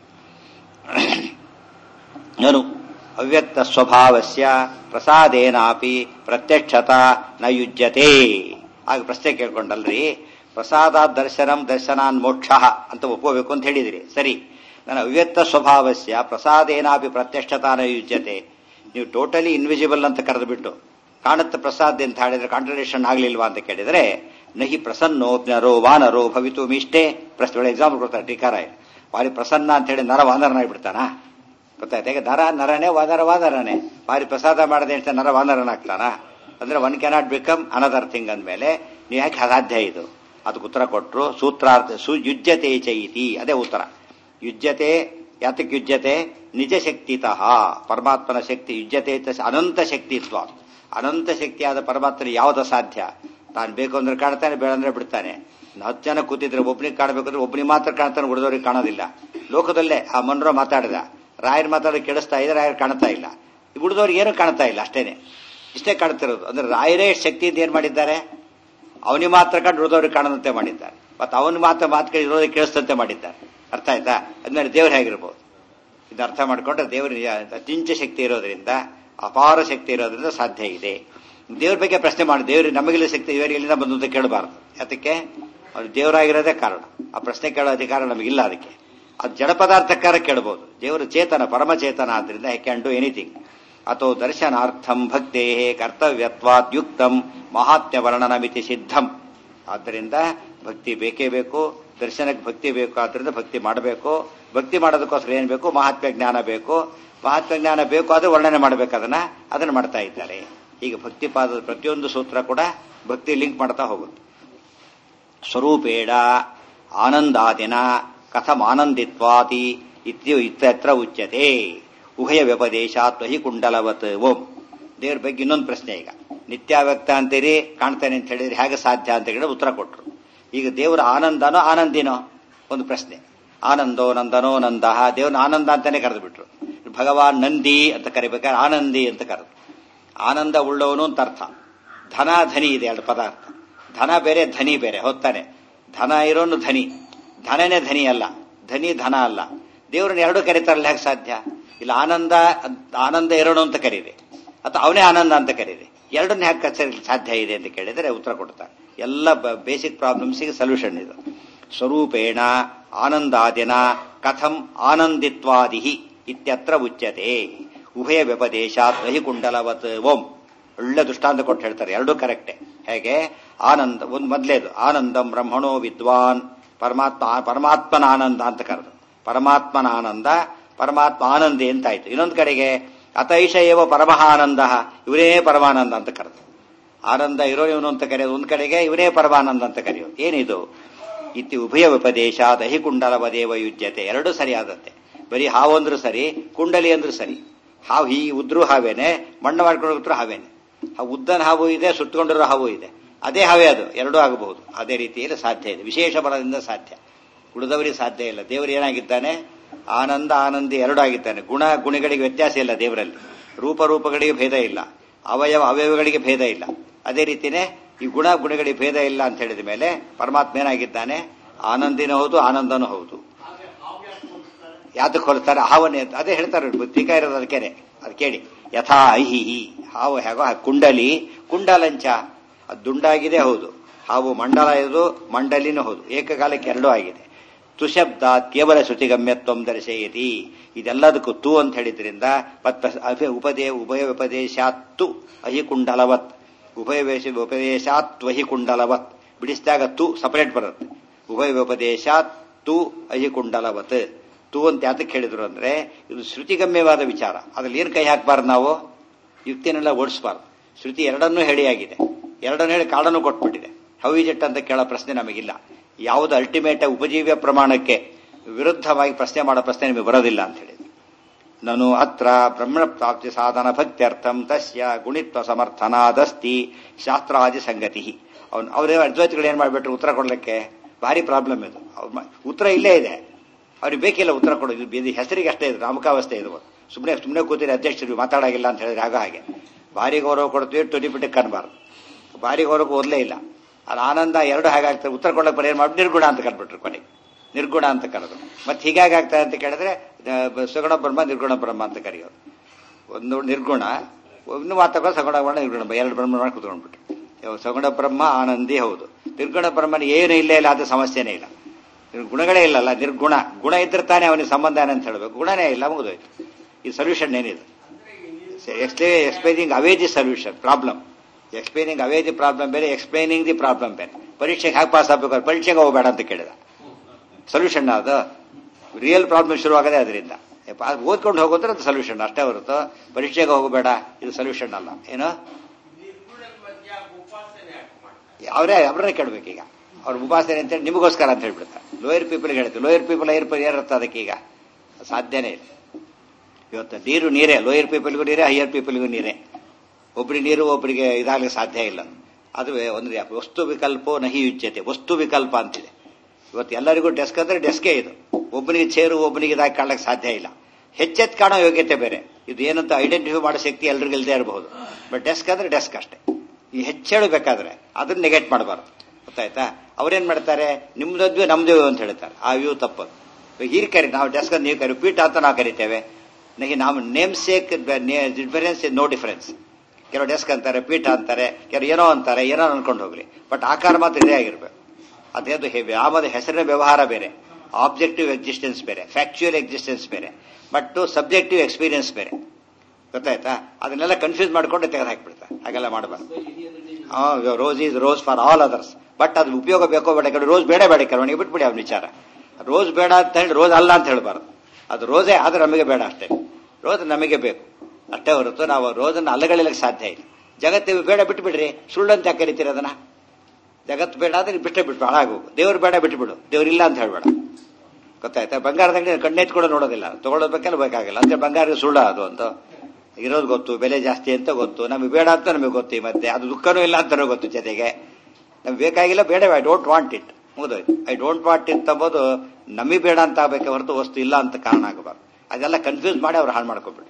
ನಾನು ಅವ್ಯಕ್ತ ಸ್ವಭಾವಸ್ಯ ಪ್ರಸಾದೇನಾಪಿ ಪ್ರತ್ಯಕ್ಷತ ನ ಯುಜ್ಯತೆ ಆಗ ಪ್ರಶ್ನೆ ಕೇಳ್ಕೊಂಡಲ್ರಿ ಪ್ರಸಾದ ದರ್ಶನಂ ದರ್ಶನಾನ್ ಮೋಕ್ಷ ಅಂತ ಒಪ್ಪಬೇಕು ಅಂತ ಹೇಳಿದಿರಿ ಸರಿ ನನ್ನ ಅವ್ಯಕ್ತ ಸ್ವಭಾವಸ್ಯ ಪ್ರಸಾದೇನಾಪಿ ಪ್ರತ್ಯಕ್ಷತಾ ನ ಯುಜ್ಯತೆ ನೀವು ಟೋಟಲಿ ಇನ್ವಿಸಿಬಲ್ ಅಂತ ಕರೆದುಬಿಟ್ಟು ಕಾಣುತ್ತೆ ಪ್ರಸಾದ್ ಅಂತ ಹೇಳಿದ್ರೆ ಕಾಂಟ್ರಡಿಕ್ಷನ್ ಆಗ್ಲಿಲ್ವಾ ಅಂತ ಕೇಳಿದ್ರೆ ನಹಿ ಪ್ರಸನ್ನೋಪ್ನರೋ ವಾನರೋ ಭವಿತು ಇಷ್ಟೇ ಪ್ರಶ್ನೆ ಎಕ್ಸಾಂಪಲ್ ಕೊಡ್ತಾರೆ ಟೀಕಾರ ವಾರಿ ಪ್ರಸನ್ನ ಅಂತ ಹೇಳಿ ನರ ವಾನರನಾಗಿ ಬಿಡ್ತಾನಾ ಗೊತ್ತಾಯ್ತು ಈಗ ನರ ನರನೇ ವಾನರ ವಾನರನೇ ಭಾರಿ ಪ್ರಸಾದ ಮಾಡದೆ ಅಂತ ನರ ವಾನರನಾಗ್ತಾನ ಅಂದ್ರೆ one cannot become another thing ಅಂದಮೇಲೆ ನೀವು ಯಾಕೆ ಅಸಾಧ್ಯ ಇದು ಅದಕ್ಕೆ ಉತ್ತರ ಕೊಟ್ಟರು ಸೂತ್ರಾರ್ಥ ಸು ಯುಜ್ಯತೆ ಚೈತಿ ಅದೇ ಉತ್ತರ ಯುಜ್ಯತೆ ಯಾತಕ್ಕೆ ಯುಜ್ಯತೆ ನಿಜ ಶಕ್ತಿತಃ ಪರಮಾತ್ಮನ ಶಕ್ತಿ ಯುಜ್ಯತೆ ಇತ್ತ ಅನಂತ ಶಕ್ತಿತ್ವ ಅನಂತ ಶಕ್ತಿಯಾದ ಪರಮಾತ್ಮನ ಯಾವ್ದು ಸಾಧ್ಯ ತಾನು ಬೇಕು ಅಂದ್ರೆ ಕಾಣ್ತಾನೆ ಬೇಡ ಅಂದ್ರೆ ಬಿಡ್ತಾನೆ ಹತ್ತು ಜನ ಕೂತಿದ್ರೆ ಒಬ್ಬನಿಗೆ ಕಾಣಬೇಕಂದ್ರೆ ಒಬ್ಬನಿಗೆ ಮಾತ್ರ ಕಾಣ್ತಾನೆ ಉಳಿದವ್ರಿಗೆ ಕಾಣೋದಿಲ್ಲ ಲೋಕದಲ್ಲೇ ಆ ಮನ್ರೋ ಮಾತಾಡಿದ ರಾಯರ್ ಮಾತಾಡೋದು ಕೆಡಿಸ್ತಾ ಇದೆ ರಾಯರ್ ಕಾಣ್ತಾ ಇಲ್ಲ ಉಳಿದವ್ರಿಗೆ ಏನೂ ಕಾಣ್ತಾ ಇಲ್ಲ ಅಷ್ಟೇನೆ ಇಷ್ಟೇ ಕಾಣ್ತಿರೋದು ಅಂದ್ರೆ ರಾಯರೇ ಶಕ್ತಿಯಿಂದ ಏನ್ ಮಾಡಿದ್ದಾರೆ ಅವನಿಗೆ ಮಾತ್ರ ಕಂಡು ಉಳಿದವ್ರಿಗೆ ಕಾಣದಂತೆ ಮಾಡಿದ್ದಾರೆ ಮತ್ತೆ ಅವನ ಮಾತ್ರ ಮಾತು ಕೇಳಿ ಇರೋದಕ್ಕೆ ಕೇಳಿಸ್ತಂತೆ ಮಾಡಿದ್ದಾರೆ ಅರ್ಥ ಆಯ್ತಾ ಅದ್ಮೇಲೆ ದೇವ್ರು ಹೇಗಿರ್ಬೋದು ಇದು ಅರ್ಥ ಮಾಡಿಕೊಂಡ್ರೆ ದೇವರಿಗೆ ಅತ್ಯಂತ ಶಕ್ತಿ ಇರೋದ್ರಿಂದ ಅಪಾರ ಶಕ್ತಿ ಇರೋದ್ರಿಂದ ಸಾಧ್ಯ ಇದೆ ದೇವ್ರ ಬಗ್ಗೆ ಪ್ರಶ್ನೆ ಮಾಡಿ ದೇವ್ರಿಗೆ ನಮಗಿಲ್ಲ ಶಕ್ತಿ ಇವರಿಗೆ ಎಲ್ಲಿಂದ ಬಂದು ಅಂತ ಕೇಳಬಾರ್ದು ಅದಕ್ಕೆ ಅವ್ರು ದೇವರಾಗಿರೋದೇ ಕಾರಣ ಆ ಪ್ರಶ್ನೆ ಕೇಳೋ ಅಧಿಕಾರ ನಮಗಿಲ್ಲ ಅದಕ್ಕೆ ಅದು ಜಡ ಪದಾರ್ಥಕ್ಕಾರ ಕೇಳಬಹುದು ದೇವರು ಚೇತನ ಪರಮಚೇತನ ಆದ್ರಿಂದ ಹೈ ಕ್ಯಾನ್ ಡೂ ಎನಿಥಿಂಗ್ ಅಥೋ ದರ್ಶನಾರ್ಥಂ ಭಕ್ತೇ ಕರ್ತವ್ಯತ್ವಾದ್ಯುಕ್ತಂ ಮಹಾತ್ಮ್ಯ ವರ್ಣನ ಮಿತಿ ಸಿದ್ಧಂ ಆದ್ದರಿಂದ ಭಕ್ತಿ ಬೇಕೇ ಬೇಕು ದರ್ಶನಕ್ಕೆ ಭಕ್ತಿ ಬೇಕು ಆದ್ರಿಂದ ಭಕ್ತಿ ಮಾಡಬೇಕು ಭಕ್ತಿ ಮಾಡೋದಕ್ಕೋಸ್ಕರ ಏನ್ ಬೇಕು ಮಹಾತ್ಮ್ಯ ಜ್ಞಾನ ಬೇಕು ಮಹಾತ್ಮ್ಯ ಜ್ಞಾನ ಬೇಕು ಅದು ವರ್ಣನೆ ಮಾಡಬೇಕು ಅದನ್ನ ಅದನ್ನ ಮಾಡ್ತಾ ಇದ್ದಾರೆ ಈಗ ಭಕ್ತಿ ಪಾದದ ಪ್ರತಿಯೊಂದು ಸೂತ್ರ ಕೂಡ ಭಕ್ತಿ ಲಿಂಕ್ ಮಾಡ್ತಾ ಹೋಗುತ್ತೆ ಸ್ವರೂಪೇಣ ಆನಂದಾದಿನ ಕಥಂ ಆನಂದಿತ್ವಾತಿ ಇತ್ಯು ಇತ್ಯತ್ರ ಉಚ್ಯತೆ ಉಭಯ ವ್ಯಪದೇಶಾತ್ ವಹಿ ಕುಂಡಲವತ್ ಓಂ ದೇವ್ರ ಬಗ್ಗೆ ಇನ್ನೊಂದು ಪ್ರಶ್ನೆ ಈಗ ನಿತ್ಯಾವ್ಯಕ್ತ ಅಂತೀರಿ ಕಾಣ್ತಾನೆ ಅಂತ ಹೇಳಿದ್ರೆ ಹೇಗೆ ಸಾಧ್ಯ ಅಂತ ಹೇಳಿ ಉತ್ತರ ಕೊಟ್ರು ಈಗ ದೇವರ ಆನಂದನೋ ಆನಂದಿನೋ ಒಂದು ಪ್ರಶ್ನೆ ಆನಂದೋ ನಂದನೋ ನಂದ ದೇವ್ರನ್ನ ಆನಂದ ಅಂತಾನೆ ಕರೆದು ಬಿಟ್ರು ಭಗವಾನ್ ನಂದಿ ಅಂತ ಕರಿಬೇಕಾದ್ರೆ ಆನಂದಿ ಅಂತ ಕರೆದು ಆನಂದ ಉಳ್ಳವನು ಅಂತ ಅರ್ಥ ಧನ ಧನಿ ಇದೆ ಎರಡು ಪದಾರ್ಥ ಧನ ಬೇರೆ ಧನಿ ಬೇರೆ ಹೊತ್ತಾನೆ ಧನ ಇರೋನು ಧನಿ ಧನನೇ ಧನಿ ಅಲ್ಲ ಧನಿ ಧನ ಅಲ್ಲ ದೇವ್ರನ್ನ ಎರಡು ಕರೀತಾರಲ್ಲ ಹೇಗೆ ಸಾಧ್ಯ ಇಲ್ಲ ಆನಂದ ಆನಂದ ಇರೋನು ಅಂತ ಕರೀರಿ ಅಥವಾ ಅವನೇ ಆನಂದ ಅಂತ ಕರೀರಿ ಎರಡನ್ನ ಹೇಗೆ ಕಚ್ಚಲಿಕ್ಕೆ ಸಾಧ್ಯ ಇದೆ ಅಂತ ಕೇಳಿದರೆ ಉತ್ತರ ಕೊಡ್ತಾರೆ ಎಲ್ಲ ಬೇಸಿಕ್ ಪ್ರಾಬ್ಲಮ್ಸಿಗೆ ಸೊಲ್ಯೂಷನ್ ಇದು ಸ್ವರೂಪೇಣ ಆನಂದಾದಿನ ಕಥಂ ಆನಂದಿತ್ವಾದಿ ಇತ್ಯತ್ರ ಉಚ್ಯತೆ ಉಭಯ ವ್ಯಪದೇಶಾತ್ ರಹಿ ಕುಂಡಲವತ್ ಓಂ ಒಳ್ಳೆ ದೃಷ್ಟಾಂತ ಕೊಟ್ಟು ಹೇಳ್ತಾರೆ ಎರಡೂ ಕರೆಕ್ಟೆ ಹೇಗೆ ಆನಂದ ಒಂದು ಮೊದಲೇದು ಆನಂದಂ ಬ್ರಹ್ಮಣೋ ವಿದ್ವಾನ್ ಪರಮಾತ್ಮ ಪರಮಾತ್ಮನ ಆನಂದ ಅಂತ ಕರೆದು ಪರಮಾತ್ಮನ ಆನಂದ ಪರಮಾತ್ಮ ಆನಂದಿ ಅಂತ ಆಯ್ತು ಇನ್ನೊಂದು ಕಡೆಗೆ ಅತೈಷ ಏವ ಪರಮಃ ಆನಂದ ಇವರೇ ಪರಮಾನಂದ ಅಂತ ಕರೆದು ಆನಂದ ಇರೋ ಇವನು ಅಂತ ಕರೆಯೋದು ಒಂದ್ ಕಡೆಗೆ ಇವರೇ ಪರಮಾನಂದ ಅಂತ ಕರೆಯೋದು ಏನಿದು ಇತಿ ಉಭಯ ಉಪದೇಶ ದಹಿ ಕುಂಡಲವದೇವ ಯುಜ್ಯತೆ ಎರಡು ಸರಿಯಾದತ್ತೆ ಬರೀ ಹಾವು ಅಂದ್ರೂ ಸರಿ ಕುಂಡಲಿ ಅಂದ್ರೂ ಸರಿ ಹಾವು ಹೀ ಉದ್ರು ಹಾವೇನೆ ಮಣ್ಣು ಮಾಡ್ಕೊಂಡು ಹಾವೇನೆ ಆ ಉದ್ದನ ಹಾವು ಇದೆ ಸುತ್ತಕೊಂಡಿರೋ ಹಾವು ಇದೆ ಅದೇ ಹಾವೇ ಅದು ಎರಡೂ ಆಗಬಹುದು ಅದೇ ರೀತಿಯಲ್ಲಿ ಸಾಧ್ಯ ಇದೆ ವಿಶೇಷ ಬಲದಿಂದ ಸಾಧ್ಯ ಉಳಿದವರಿಗೆ ಸಾಧ್ಯ ಇಲ್ಲ ದೇವರು ಏನಾಗಿದ್ದಾನೆ ಆನಂದ ಆನಂದಿ ಎರಡೂ ಆಗಿದ್ದಾನೆ ಗುಣ ಗುಣಿಗಳಿಗೆ ವ್ಯತ್ಯಾಸ ಇಲ್ಲ ದೇವರಲ್ಲಿ ರೂಪ ರೂಪಗಳಿಗೆ ಭೇದ ಇಲ್ಲ ಅವಯವ ಅವಯವಗಳಿಗೆ ಭೇದ ಇಲ್ಲ ಅದೇ ರೀತಿನೇ ಈ ಗುಣ ಗುಣಗಳಿಗೆ ಭೇದ ಇಲ್ಲ ಅಂತ ಹೇಳಿದ ಮೇಲೆ ಪರಮಾತ್ಮ ಏನಾಗಿದ್ದಾನೆ ಆನಂದಿನೂ ಹೌದು ಆನಂದನೂ ಹೌದು ಯಾತಕ್ಕೆ ಹೊಲ್ತಾರೆ ಹಾವನ್ನೇ ಅದೇ ಹೇಳ್ತಾರೆ ಟೀಕಾ ಇರೋದು ಅದಕ್ಕೇನೆ ಅದು ಕೇಳಿ ಯಥಾ ಐಹಿ ಹಾವು ಹೇಗೋ ಕುಂಡಲಿ ಕುಂಡಲಂಚ ಅದು ದುಂಡಾಗಿದೆ ಹೌದು ಹಾವು ಮಂಡಲ ಇದು ಮಂಡಲಿನೂ ಹೌದು ಏಕಕಾಲಕ್ಕೆ ಎರಡೂ ಆಗಿದೆ ತುಶಬ್ದ ಕೇವಲ ಶ್ರುತಿಗಮ್ಯತ್ವ ದರ್ಶಯತಿ ಇದೆಲ್ಲದಕ್ಕೂ ತು ಅಂತ ಹೇಳಿದ್ರಿಂದ ಮತ್ತೆ ಉಪದೇ ಉಭಯ ಉಪದೇಶಾತ್ತು ಅಹಿ ಕುಂಡಲವತ್ ಉಭಯ ಉಪದೇಶಾತ್ ವಹಿ ಕುಂಡಲವತ್ ಬಿಡಿಸಿದಾಗ ತು ಸಪರೇಟ್ ಬರುತ್ತೆ ಉಭಯ ಉಪದೇಶಾತ್ ತು ಅಹಿ ಕುಂಡಲವತ್ ತು ಅಂತ ಯಾತಕ್ಕೆ ಹೇಳಿದ್ರು ಅಂದ್ರೆ ಇದು ಶ್ರುತಿಗಮ್ಯವಾದ ವಿಚಾರ ಅದ್ರಲ್ಲಿ ಏನು ಕೈ ಹಾಕಬಾರ್ದು ನಾವು ಯುಕ್ತಿನೆಲ್ಲ ಓಡಿಸಬಾರ್ದು ಶ್ರುತಿ ಎರಡನ್ನೂ ಹೇಳಿಯಾಗಿದೆ ಎರಡನ್ನೂ ಹೇಳಿ ಕಾರಣನೂ ಕೊಟ್ಬಿಟ್ಟಿದೆ ಹವಿಜೆಟ್ ಅಂತ ಕೇಳೋ ಪ್ರಶ್ನೆ ನಮಗಿಲ್ಲ ಯಾವುದು ಅಲ್ಟಿಮೇಟ್ ಉಪಜೀವ್ಯ ಪ್ರಮಾಣಕ್ಕೆ ವಿರುದ್ಧವಾಗಿ ಪ್ರಶ್ನೆ ಮಾಡೋ ಪ್ರಶ್ನೆ ನಿಮಗೆ ಬರೋದಿಲ್ಲ ಅಂತ ಹೇಳಿ ನಾನು ಅತ್ರ ಬ್ರಹ್ಮ ಪ್ರಾಪ್ತಿ ಸಾಧನ ಭಕ್ತ್ಯರ್ಥಂ ತಸ್ಯ ಗುಣಿತ್ವ ಸಮರ್ಥನಾದಸ್ತಿ ಶಾಸ್ತ್ರಾದಿ ಸಂಗತಿ ಅವನು ಅವರೇ ಅದ್ವೈತಗಳು ಏನ್ ಮಾಡ್ಬಿಟ್ರು ಉತ್ತರ ಕೊಡ್ಲಿಕ್ಕೆ ಭಾರಿ ಪ್ರಾಬ್ಲಮ್ ಇದು ಉತ್ತರ ಇಲ್ಲೇ ಇದೆ ಅವ್ರಿಗೆ ಬೇಕಿಲ್ಲ ಉತ್ತರ ಕೊಡೋದು ಇದು ಹೆಸರಿಗೆ ಅಷ್ಟೇ ಇದು ರಾಮಕಾವಸ್ಥೆ ಇದು ಸುಮ್ಮನೆ ಸುಮ್ಮನೆ ಕೂತಿರಿ ಅಧ್ಯಕ್ಷರು ಮಾತಾಡಾಗಿಲ್ಲ ಅಂತ ಹೇಳಿದ್ರೆ ಆಗ ಹಾಗೆ ಭಾರಿ ಗೌರವ ಕೊಡ್ತೀವಿ ಟೊಟಿ ಬಿಟ್ಟಕ್ಕೆ ಕನ್ಬಾರ್ದು ಭಾರಿ ಗೌರವ ಓದಲೇ ಇಲ್ಲ ಅದು ಆನಂದ ಎರಡು ಹಾಗಾಗ್ತದೆ ಉತ್ತರ ಕೊಡಕ್ಕೆ ಬರೀ ಮಾಡಿ ನಿರ್ಗುಣ ಅಂತ ಕರ್ಬಿಟ್ರು ಕೊನೆಗೆ ನಿರ್ಗುಣ ಅಂತ ಕರೆದು ಮತ್ತೆ ಹೀಗಾಗಿ ಆಗ್ತದೆ ಅಂತ ಕೇಳಿದ್ರೆ ಸಗುಣ ಬ್ರಹ್ಮ ನಿರ್ಗುಣ ಬ್ರಹ್ಮ ಅಂತ ಕರೆಯೋದು ಒಂದು ನಿರ್ಗುಣ ಒಂದು ಮಾತಾಡೋ ಸಗುಣ ಬ್ರಹ್ಮ ನಿರ್ಗುಣ ಎರಡು ಬ್ರಹ್ಮ ಮಾಡಿ ಕುತ್ಕೊಂಡ್ಬಿಟ್ರು ಸಗುಣ ಬ್ರಹ್ಮ ಆನಂದಿ ಹೌದು ನಿರ್ಗುಣ ಬ್ರಹ್ಮನ ಏನು ಇಲ್ಲೇ ಇಲ್ಲ ಅದು ಸಮಸ್ಯೆನೇ ಇಲ್ಲ ಗುಣಗಳೇ ಇಲ್ಲಲ್ಲ ನಿರ್ಗುಣ ಗುಣ ಇದ್ರೆ ತಾನೇ ಅವನಿಗೆ ಸಂಬಂಧ ಏನಂತ ಹೇಳಬೇಕು ಗುಣನೇ ಇಲ್ಲ ಮುಗಿದೋಯ್ತು ಈ ಸೊಲ್ಯೂಷನ್ ಏನಿದೆ explaining away the solution problem explaining away the problem ಬೇರೆ ಎಕ್ಸ್ಪ್ಲೈನಿಂಗ್ ದಿ ಪ್ರಾಬ್ಲಮ್ ಬೇರೆ ಪರೀಕ್ಷೆಗೆ ಹಾಕಿ ಪಾಸ್ ಆಗ್ಬೇಕು ಪರೀಕ್ಷೆಗೆ ಹೋಗಬೇಡ ಅಂತ ಕೇಳಿದ ಸೊಲ್ಯೂಷನ್ ಅದು ರಿಯಲ್ ಪ್ರಾಬ್ಲಮ್ ಶುರು ಆಗದೆ ಅದರಿಂದ ಅದು ಓದ್ಕೊಂಡು ಹೋಗೋದ್ರೆ ಅದು ಸೊಲ್ಯೂಷನ್ ಅಷ್ಟೇ ಹೊರತು ಪರೀಕ್ಷೆಗೆ ಹೋಗಬೇಡ ಇದು ಸೊಲ್ಯೂಷನ್ ಅಲ್ಲ ಏನು ಅವರೇ ಅವರೇ ಕೇಳ್ಬೇಕೀಗ ಅವ್ರ ಉಪಾಸನೆ ಅಂತೇಳಿ ನಿಮಗೋಸ್ಕರ ಅಂತ ಹೇಳ್ಬಿಡ್ತಾರೆ ಲೋಯರ್ ಪೀಪಲ್ಗೆ ಹೇಳ್ತೀವಿ ಲೋಯರ್ ಪೀಪಲ್ ಏರ್ ಏರುತ್ತೆ ಅದಕ್ಕೆ ಈಗ ಸಾಧ್ಯನೇ ಇಲ್ಲ ಇವತ್ತು ನೀರು ನೀರೇ ಲೋಯರ್ ಪೀಪಲ್ಗೂ ನೀರೇ ಹೈಯರ್ ಪೀಪಲ್ಗೂ ನೀರೇ ಒಬ್ರಿಗೆ ನೀರು ಒಬ್ಬರಿಗೆ ಇದಾಗಲಿಕ್ಕೆ ಸಾಧ್ಯ ಇಲ್ಲ ಅದುವೇ ಒಂದು ವಸ್ತು ವಿಕಲ್ಪೋ ನಹಿ ಯುಜ್ಯತೆ ವಸ್ತು ವಿಕಲ್ಪ ಅಂತಿದೆ ಇವತ್ತು ಎಲ್ಲರಿಗೂ ಡೆಸ್ಕ್ ಅಂದ್ರೆ ಡೆಸ್ಕೇ ಇದು ಒಬ್ಬನಿಗೆ ಚೇರು ಒಬ್ಬನಿಗೆ ಇದಾಗಿ ಕಾಣಕ್ಕೆ ಸಾಧ್ಯ ಇಲ್ಲ ಹೆಚ್ಚೆತ್ ಕಾಣೋ ಯೋಗ್ಯತೆ ಬೇರೆ ಇದು ಏನಂತ ಐಡೆಂಟಿಫೈ ಮಾಡೋ ಶಕ್ತಿ ಎಲ್ರಿಗೂ ಇಲ್ಲದೆ ಇರಬಹುದು ಬಟ್ ಡೆಸ್ಕ್ ಅಂದ್ರೆ ಡೆಸ್ಕ್ ಅಷ್ಟೇ ಈ ಹೆಚ್ಚೇಳು ಬೇಕಾದ್ರೆ ಅದನ್ನ ನೆಗೆಟ್ ಮಾಡಬಾರ್ದು ಗೊತ್ತಾಯ್ತಾ ಅವ್ರೇನ್ ಮಾಡ್ತಾರೆ ನಿಮ್ದದ್ವಿ ನಮ್ದು ಅಂತ ಹೇಳ್ತಾರೆ ಆ ವ್ಯೂ ತಪ್ಪದು ಹೀಗೆ ಕರಿ ನಾವು ಡೆಸ್ಕ್ ನೀವು ಕರಿ ಪೀಠ ಅಂತ ನಾವು ಕರಿತೇವೆ ನಹಿ ನಾವು name sake difference no difference ಕೆಲವು ಡೆಸ್ಕ್ ಅಂತಾರೆ ಪೀಠ ಅಂತಾರೆ ಕೆಲವು ಏನೋ ಅಂತಾರೆ ಏನೋ ಅನ್ಕೊಂಡು ಹೋಗ್ಲಿ ಬಟ್ ಆಕಾರ ಮಾತ್ರ ಇದೇ ಆಗಿರ್ಬೇಕು ಅದೇದು ಯಾಮದ ಹೆಸರಿನ ವ್ಯವಹಾರ ಬೇರೆ ಆಬ್ಜೆಕ್ಟಿವ್ ಎಕ್ಸಿಸ್ಟೆನ್ಸ್ ಬೇರೆ ಫ್ಯಾಕ್ಚುಯಲ್ ಎಕ್ಸಿಸ್ಟೆನ್ಸ್ ಬೇರೆ ಬಟ್ ಸಬ್ಜೆಕ್ಟಿವ್ ಎಕ್ಸ್ಪೀರಿಯನ್ಸ್ ಬೇರೆ ಗೊತ್ತಾಯ್ತಾ ಅದನ್ನೆಲ್ಲ ಕನ್ಫ್ಯೂಸ್ ಮಾಡ್ಕೊಂಡು ತೆಗೆದು ಹಾಕ್ಬಿಡ್ತಾರೆ ಹಾಗೆಲ್ಲ ಮಾಡಬಾರ್ದು rose is rose for all others but ಅದು ಉಪಯೋಗ ಬೇಕೋ ಬೇಡ ಕಡೆ ರೋಸ್ ಬೇಡ ಬೇಡ ಕೆಲವನಿಗೆ ಬಿಟ್ಬಿಡಿ ಅವ್ನ ವಿಚಾರ ರೋಸ್ ಬೇಡ ಅಂತ ಹೇಳಿ ರೋಸ್ ಅಲ್ಲ ಅಂತ ಹೇಳ್ಬಾರ್ದು ಅದು ರೋಸೇ ಆದ್ರೆ ನಮಗೆ ಬೇಡ ಅಷ್ಟೇ ರೋಸ್ ನಮಗೆ ಬೇಕು ಅಷ್ಟೇ ಹೊರತು ನಾವು ರೋಸನ್ನು ಅಲ್ಲಗಳಿಲಕ್ಕೆ ಸಾಧ್ಯ ಇಲ್ಲ ಜಗತ್ತಿಗೆ ಬೇಡ ಬಿಟ್ಬಿಡ್ರಿ ಸುಳ್ಳಂತ ಯಾಕೆ ಕರಿತೀರಿ ಅದನ್ನ ಜಗತ್ತು ಬೇಡ ಅಂದ್ರೆ ಬಿಟ್ಟೇ ಬಿಟ್ಟು ಹಾಳಾಗು ದೇವ್ರು ಬೇಡ ಬಿಟ್ಬಿಡು ದೇವ್ರು ಇಲ್ಲ ಅಂತ ಹೇಳ್ಬೇಡ ಗೊತ್ತಾಯ್ತಾ ಬಂಗಾರದ ಅಂಗಡಿ ಕಣ್ಣೆತ್ಕೊಂಡು ನೋಡೋದಿಲ್ಲ ತಗೊಳ್ಳೋದಕ್ಕೆಲ್ಲ ಬೇಕಾಗಿಲ್ಲ ಅಂದ್ರೆ ಬಂಗಾರ ಸುಳ್ಳ ಅದು ಅಂತ ಇರೋದು ಗೊತ್ತು ಬೆಲೆ ಜಾಸ್ತಿ ಅಂತ ಗೊತ್ತು ನಮಗೆ ಬೇಡ ಅಂತ ನಮಗೆ ಗೊತ್ತು ಮತ್ತೆ ಅದು ದುಃಖನೂ ಇಲ್ಲ ಅಂತಾನೂ ಗೊತ್ತು ಜೊತೆಗೆ ನಮ್ಗೆ ಬೇಕಾಗಿಲ್ಲ ಬೇಡ ಐ ಡೋಂಟ್ ವಾಂಟ್ ಇಟ್ ಮುಗಿದೋಯ್ತು ಐ ಡೋಂಟ್ ವಾಂಟ್ ಇಟ್ ಅಂಬೋದು ನಮಗೆ ಬೇಡ ಅಂತ ಆಗಬೇಕೆ ಹೊರತು ವಸ್ತು ಇಲ್ಲ ಅಂತ ಕಾರಣ ಆಗಬಾರ್ದು ಅದೆಲ್ಲ ಕನ್ಫ್ಯೂಸ್ ಮಾಡಿ ಅವ್ರು ಹಾಳು ಮಾಡ್ಕೊಬಿಡಿ